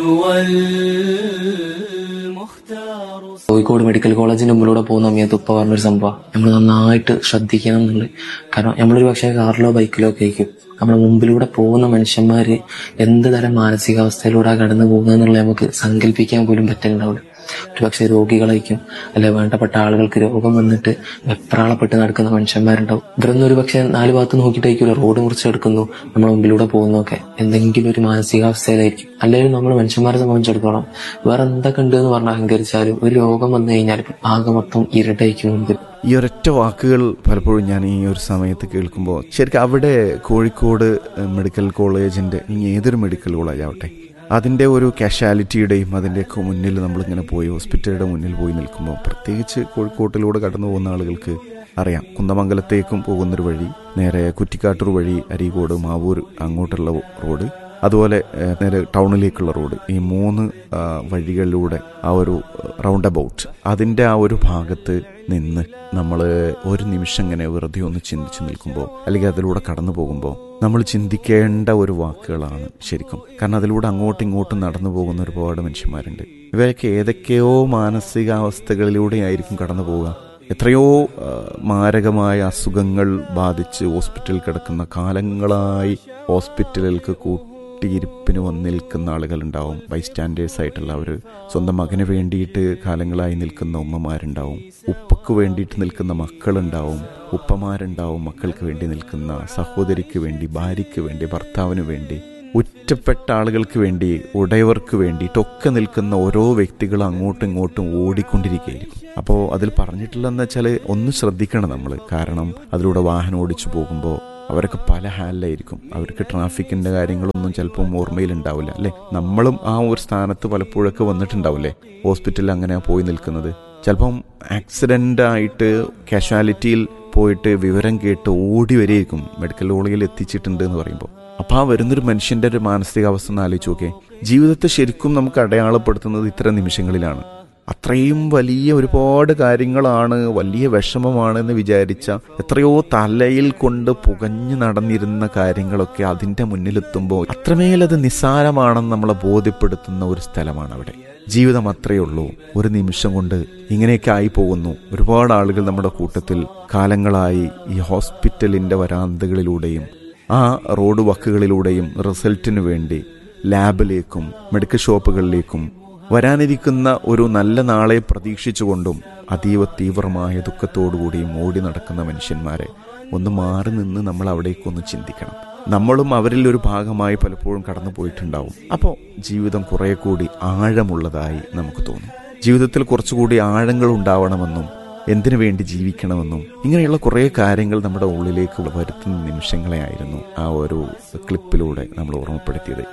والمختار കോഴിക്കോട് മെഡിക്കൽ കോളേജിന്റെ മുമ്പിലൂടെ പോകുന്ന സമയത്ത് ഉപ്പ പറഞ്ഞൊരു സംഭവം നമ്മൾ നന്നായിട്ട് ശ്രദ്ധിക്കണം എന്നുള്ളത് കാരണം നമ്മളൊരു പക്ഷേ കാറിലോ ബൈക്കിലോ ഒക്കെ ആയിരിക്കും നമ്മുടെ മുമ്പിലൂടെ പോകുന്ന മനുഷ്യന്മാര് എന്ത് തരം മാനസികാവസ്ഥയിലൂടെ കടന്നു പോകുന്നതെന്നുള്ളത് നമുക്ക് സങ്കല്പിക്കാൻ പോലും പറ്റുന്നുണ്ടാവില്ല ഒരുപക്ഷെ രോഗികളായിരിക്കും അല്ലെ വേണ്ടപ്പെട്ട ആളുകൾക്ക് രോഗം വന്നിട്ട് വെപ്രാളപ്പെട്ട് നടക്കുന്ന മനുഷ്യന്മാരുണ്ടാവും ഇവരൊന്നും ഒരു പക്ഷെ നാല് ഭാഗത്ത് നോക്കിയിട്ടായിരിക്കുമല്ലോ റോഡ് മുറിച്ചെടുക്കുന്നു നമ്മുടെ മുമ്പിലൂടെ പോകുന്നൊക്കെ എന്തെങ്കിലും ഒരു മാനസികാവസ്ഥയിലായിരിക്കും അല്ലെങ്കിൽ നമ്മൾ മനുഷ്യന്മാരെ സംബന്ധിച്ചിടത്തോളം വേറെ എന്തൊക്കെ ഉണ്ട് എന്ന് പറഞ്ഞ് അഹങ്കരിച്ചാലും ഒരു രോഗം വന്നു കഴിഞ്ഞാൽ ആകെ മൊത്തം ഇരുട്ടായിരിക്കും മുമ്പിൽ ഈ ഒരൊറ്റ വാക്കുകൾ പലപ്പോഴും ഞാൻ ഈ ഒരു സമയത്ത് കേൾക്കുമ്പോൾ ശരിക്കും അവിടെ കോഴിക്കോട് മെഡിക്കൽ കോളേജിന്റെ ഇനി ഏതൊരു മെഡിക്കൽ കോളേജ് ആവട്ടെ അതിൻ്റെ ഒരു കാഷ്വാലിറ്റിയുടെയും അതിൻ്റെയൊക്കെ മുന്നിൽ നമ്മളിങ്ങനെ പോയി ഹോസ്പിറ്റലുടെ മുന്നിൽ പോയി നിൽക്കുമ്പോൾ പ്രത്യേകിച്ച് കോഴിക്കോട്ടിലൂടെ കടന്നു പോകുന്ന ആളുകൾക്ക് അറിയാം കുന്നമംഗലത്തേക്കും പോകുന്നൊരു വഴി നേരെ കുറ്റിക്കാട്ടൂർ വഴി അരീക്കോട് മാവൂർ അങ്ങോട്ടുള്ള റോഡ് അതുപോലെ ഏഹ്, നേരെ ടൗണിലേക്കുള്ള റോഡ് ഈ മൂന്ന് ആ, വഴികളിലൂടെ ആ ഒരു റൗണ്ട് അബൌട്ട് അതിൻ്റെ ആ ഒരു ഭാഗത്ത് നിന്ന് നമ്മൾ ഒരു നിമിഷം ഇങ്ങനെ വെറുതെ ഒന്ന് ചിന്തിച്ച് നിൽക്കുമ്പോൾ അല്ലെങ്കിൽ അതിലൂടെ കടന്നു പോകുമ്പോൾ നമ്മൾ ചിന്തിക്കേണ്ട ഒരു വാക്കുകളാണ് ശരിക്കും കാരണം അതിലൂടെ അങ്ങോട്ടും ഇങ്ങോട്ടും നടന്നു പോകുന്ന ഒരുപാട് മനുഷ്യന്മാരുണ്ട് ഇവരൊക്കെ ഏതൊക്കെയോ മാനസികാവസ്ഥകളിലൂടെ ആയിരിക്കും കടന്നു പോവുക എത്രയോ ആ, മാരകമായ അസുഖങ്ങൾ ബാധിച്ച് ഹോസ്പിറ്റലിൽ കിടക്കുന്ന കാലങ്ങളായി ഹോസ്പിറ്റലുകൾക്ക് കൂട്ടിയിരിപ്പിന് വന്ന് നിൽക്കുന്ന ആളുകളുണ്ടാവും ബൈസ്റ്റാൻഡേഴ്സ് ആയിട്ടുള്ള അവർ സ്വന്തം മകന് വേണ്ടിയിട്ട് കാലങ്ങളായി നിൽക്കുന്ന ഉമ്മമാരുണ്ടാവും ഉപ്പക്ക് വേണ്ടിയിട്ട് നിൽക്കുന്ന മക്കളുണ്ടാവും ഉപ്പമാരുണ്ടാവും മക്കൾക്ക് വേണ്ടി നിൽക്കുന്ന സഹോദരിക്ക് വേണ്ടി ഭാര്യയ്ക്ക് വേണ്ടി ഭർത്താവിന് വേണ്ടി ഒറ്റപ്പെട്ട ആളുകൾക്ക് വേണ്ടി ഉടയവർക്ക് വേണ്ടിയിട്ടൊക്കെ നിൽക്കുന്ന ഓരോ വ്യക്തികളും അങ്ങോട്ടും ഇങ്ങോട്ടും ഓടിക്കൊണ്ടിരിക്കുകയായിരിക്കും അപ്പോൾ അതിൽ പറഞ്ഞിട്ടുള്ളതെന്ന് വെച്ചാൽ ഒന്ന് ശ്രദ്ധിക്കണം നമ്മൾ കാരണം അതിലൂടെ വാഹനം ഓടിച്ചു പോകുമ്പോൾ അവരൊക്കെ പല ഹാലിലായിരിക്കും അവർക്ക് ട്രാഫിക്കിന്റെ കാര്യങ്ങളൊന്നും ചിലപ്പം ഓർമ്മയിലുണ്ടാവില്ല അല്ലെ നമ്മളും ആ ഒരു സ്ഥാനത്ത് പലപ്പോഴൊക്കെ വന്നിട്ടുണ്ടാവില്ലേ ഹോസ്പിറ്റലിൽ അങ്ങനെ പോയി നിൽക്കുന്നത് ചിലപ്പം ആക്സിഡന്റ് ആയിട്ട് കാഷ്വാലിറ്റിയിൽ പോയിട്ട് വിവരം കേട്ട് ഓടി വരെയായിരിക്കും മെഡിക്കൽ കോളേജിൽ എത്തിച്ചിട്ടുണ്ട് എന്ന് പറയുമ്പോൾ അപ്പോൾ ആ വരുന്നൊരു മനുഷ്യന്റെ ഒരു മാനസികാവസ്ഥ ഒന്ന് ആലോചിച്ച് നോക്കേ ജീവിതത്തെ ശരിക്കും നമുക്ക് അടയാളപ്പെടുത്തുന്നത് ഇത്തരം നിമിഷങ്ങളിലാണ് അത്രയും വലിയ ഒരുപാട് കാര്യങ്ങളാണ് വലിയ വിഷമമാണ് എന്ന് വിചാരിച്ച എത്രയോ തലയിൽ കൊണ്ട് പുകഞ്ഞു നടന്നിരുന്ന കാര്യങ്ങളൊക്കെ അതിന്റെ മുന്നിലെത്തുമ്പോൾ അത്രമേലത് നിസ്സാരമാണെന്ന് നമ്മളെ ബോധ്യപ്പെടുത്തുന്ന ഒരു സ്ഥലമാണ് അവിടെ ജീവിതം അത്രയേ ഉള്ളൂ ഒരു നിമിഷം കൊണ്ട് ഇങ്ങനെയൊക്കെ ആയി പോകുന്നു ഒരുപാട് ആളുകൾ നമ്മുടെ കൂട്ടത്തിൽ കാലങ്ങളായി ഈ ഹോസ്പിറ്റലിന്റെ വരാന്തകളിലൂടെയും ആ റോഡ് വക്കുകളിലൂടെയും റിസൾട്ടിനു വേണ്ടി ലാബിലേക്കും മെഡിക്കൽ ഷോപ്പുകളിലേക്കും വരാനിരിക്കുന്ന ഒരു നല്ല നാളെ പ്രതീക്ഷിച്ചുകൊണ്ടും അതീവ തീവ്രമായ ദുഃഖത്തോടുകൂടിയും ഓടി നടക്കുന്ന മനുഷ്യന്മാരെ ഒന്ന് മാറി നിന്ന് നമ്മൾ അവിടേക്കൊന്ന് ചിന്തിക്കണം നമ്മളും അവരിൽ ഒരു ഭാഗമായി പലപ്പോഴും കടന്നു പോയിട്ടുണ്ടാവും അപ്പോൾ ജീവിതം കുറെ കൂടി ആഴമുള്ളതായി നമുക്ക് തോന്നും ജീവിതത്തിൽ കുറച്ചുകൂടി ആഴങ്ങൾ ഉണ്ടാവണമെന്നും എന്തിനു വേണ്ടി ജീവിക്കണമെന്നും ഇങ്ങനെയുള്ള കുറേ കാര്യങ്ങൾ നമ്മുടെ ഉള്ളിലേക്ക് വരുത്തുന്ന നിമിഷങ്ങളെ ആയിരുന്നു ആ ഒരു ക്ലിപ്പിലൂടെ നമ്മൾ ഓർമ്മപ്പെടുത്തിയത്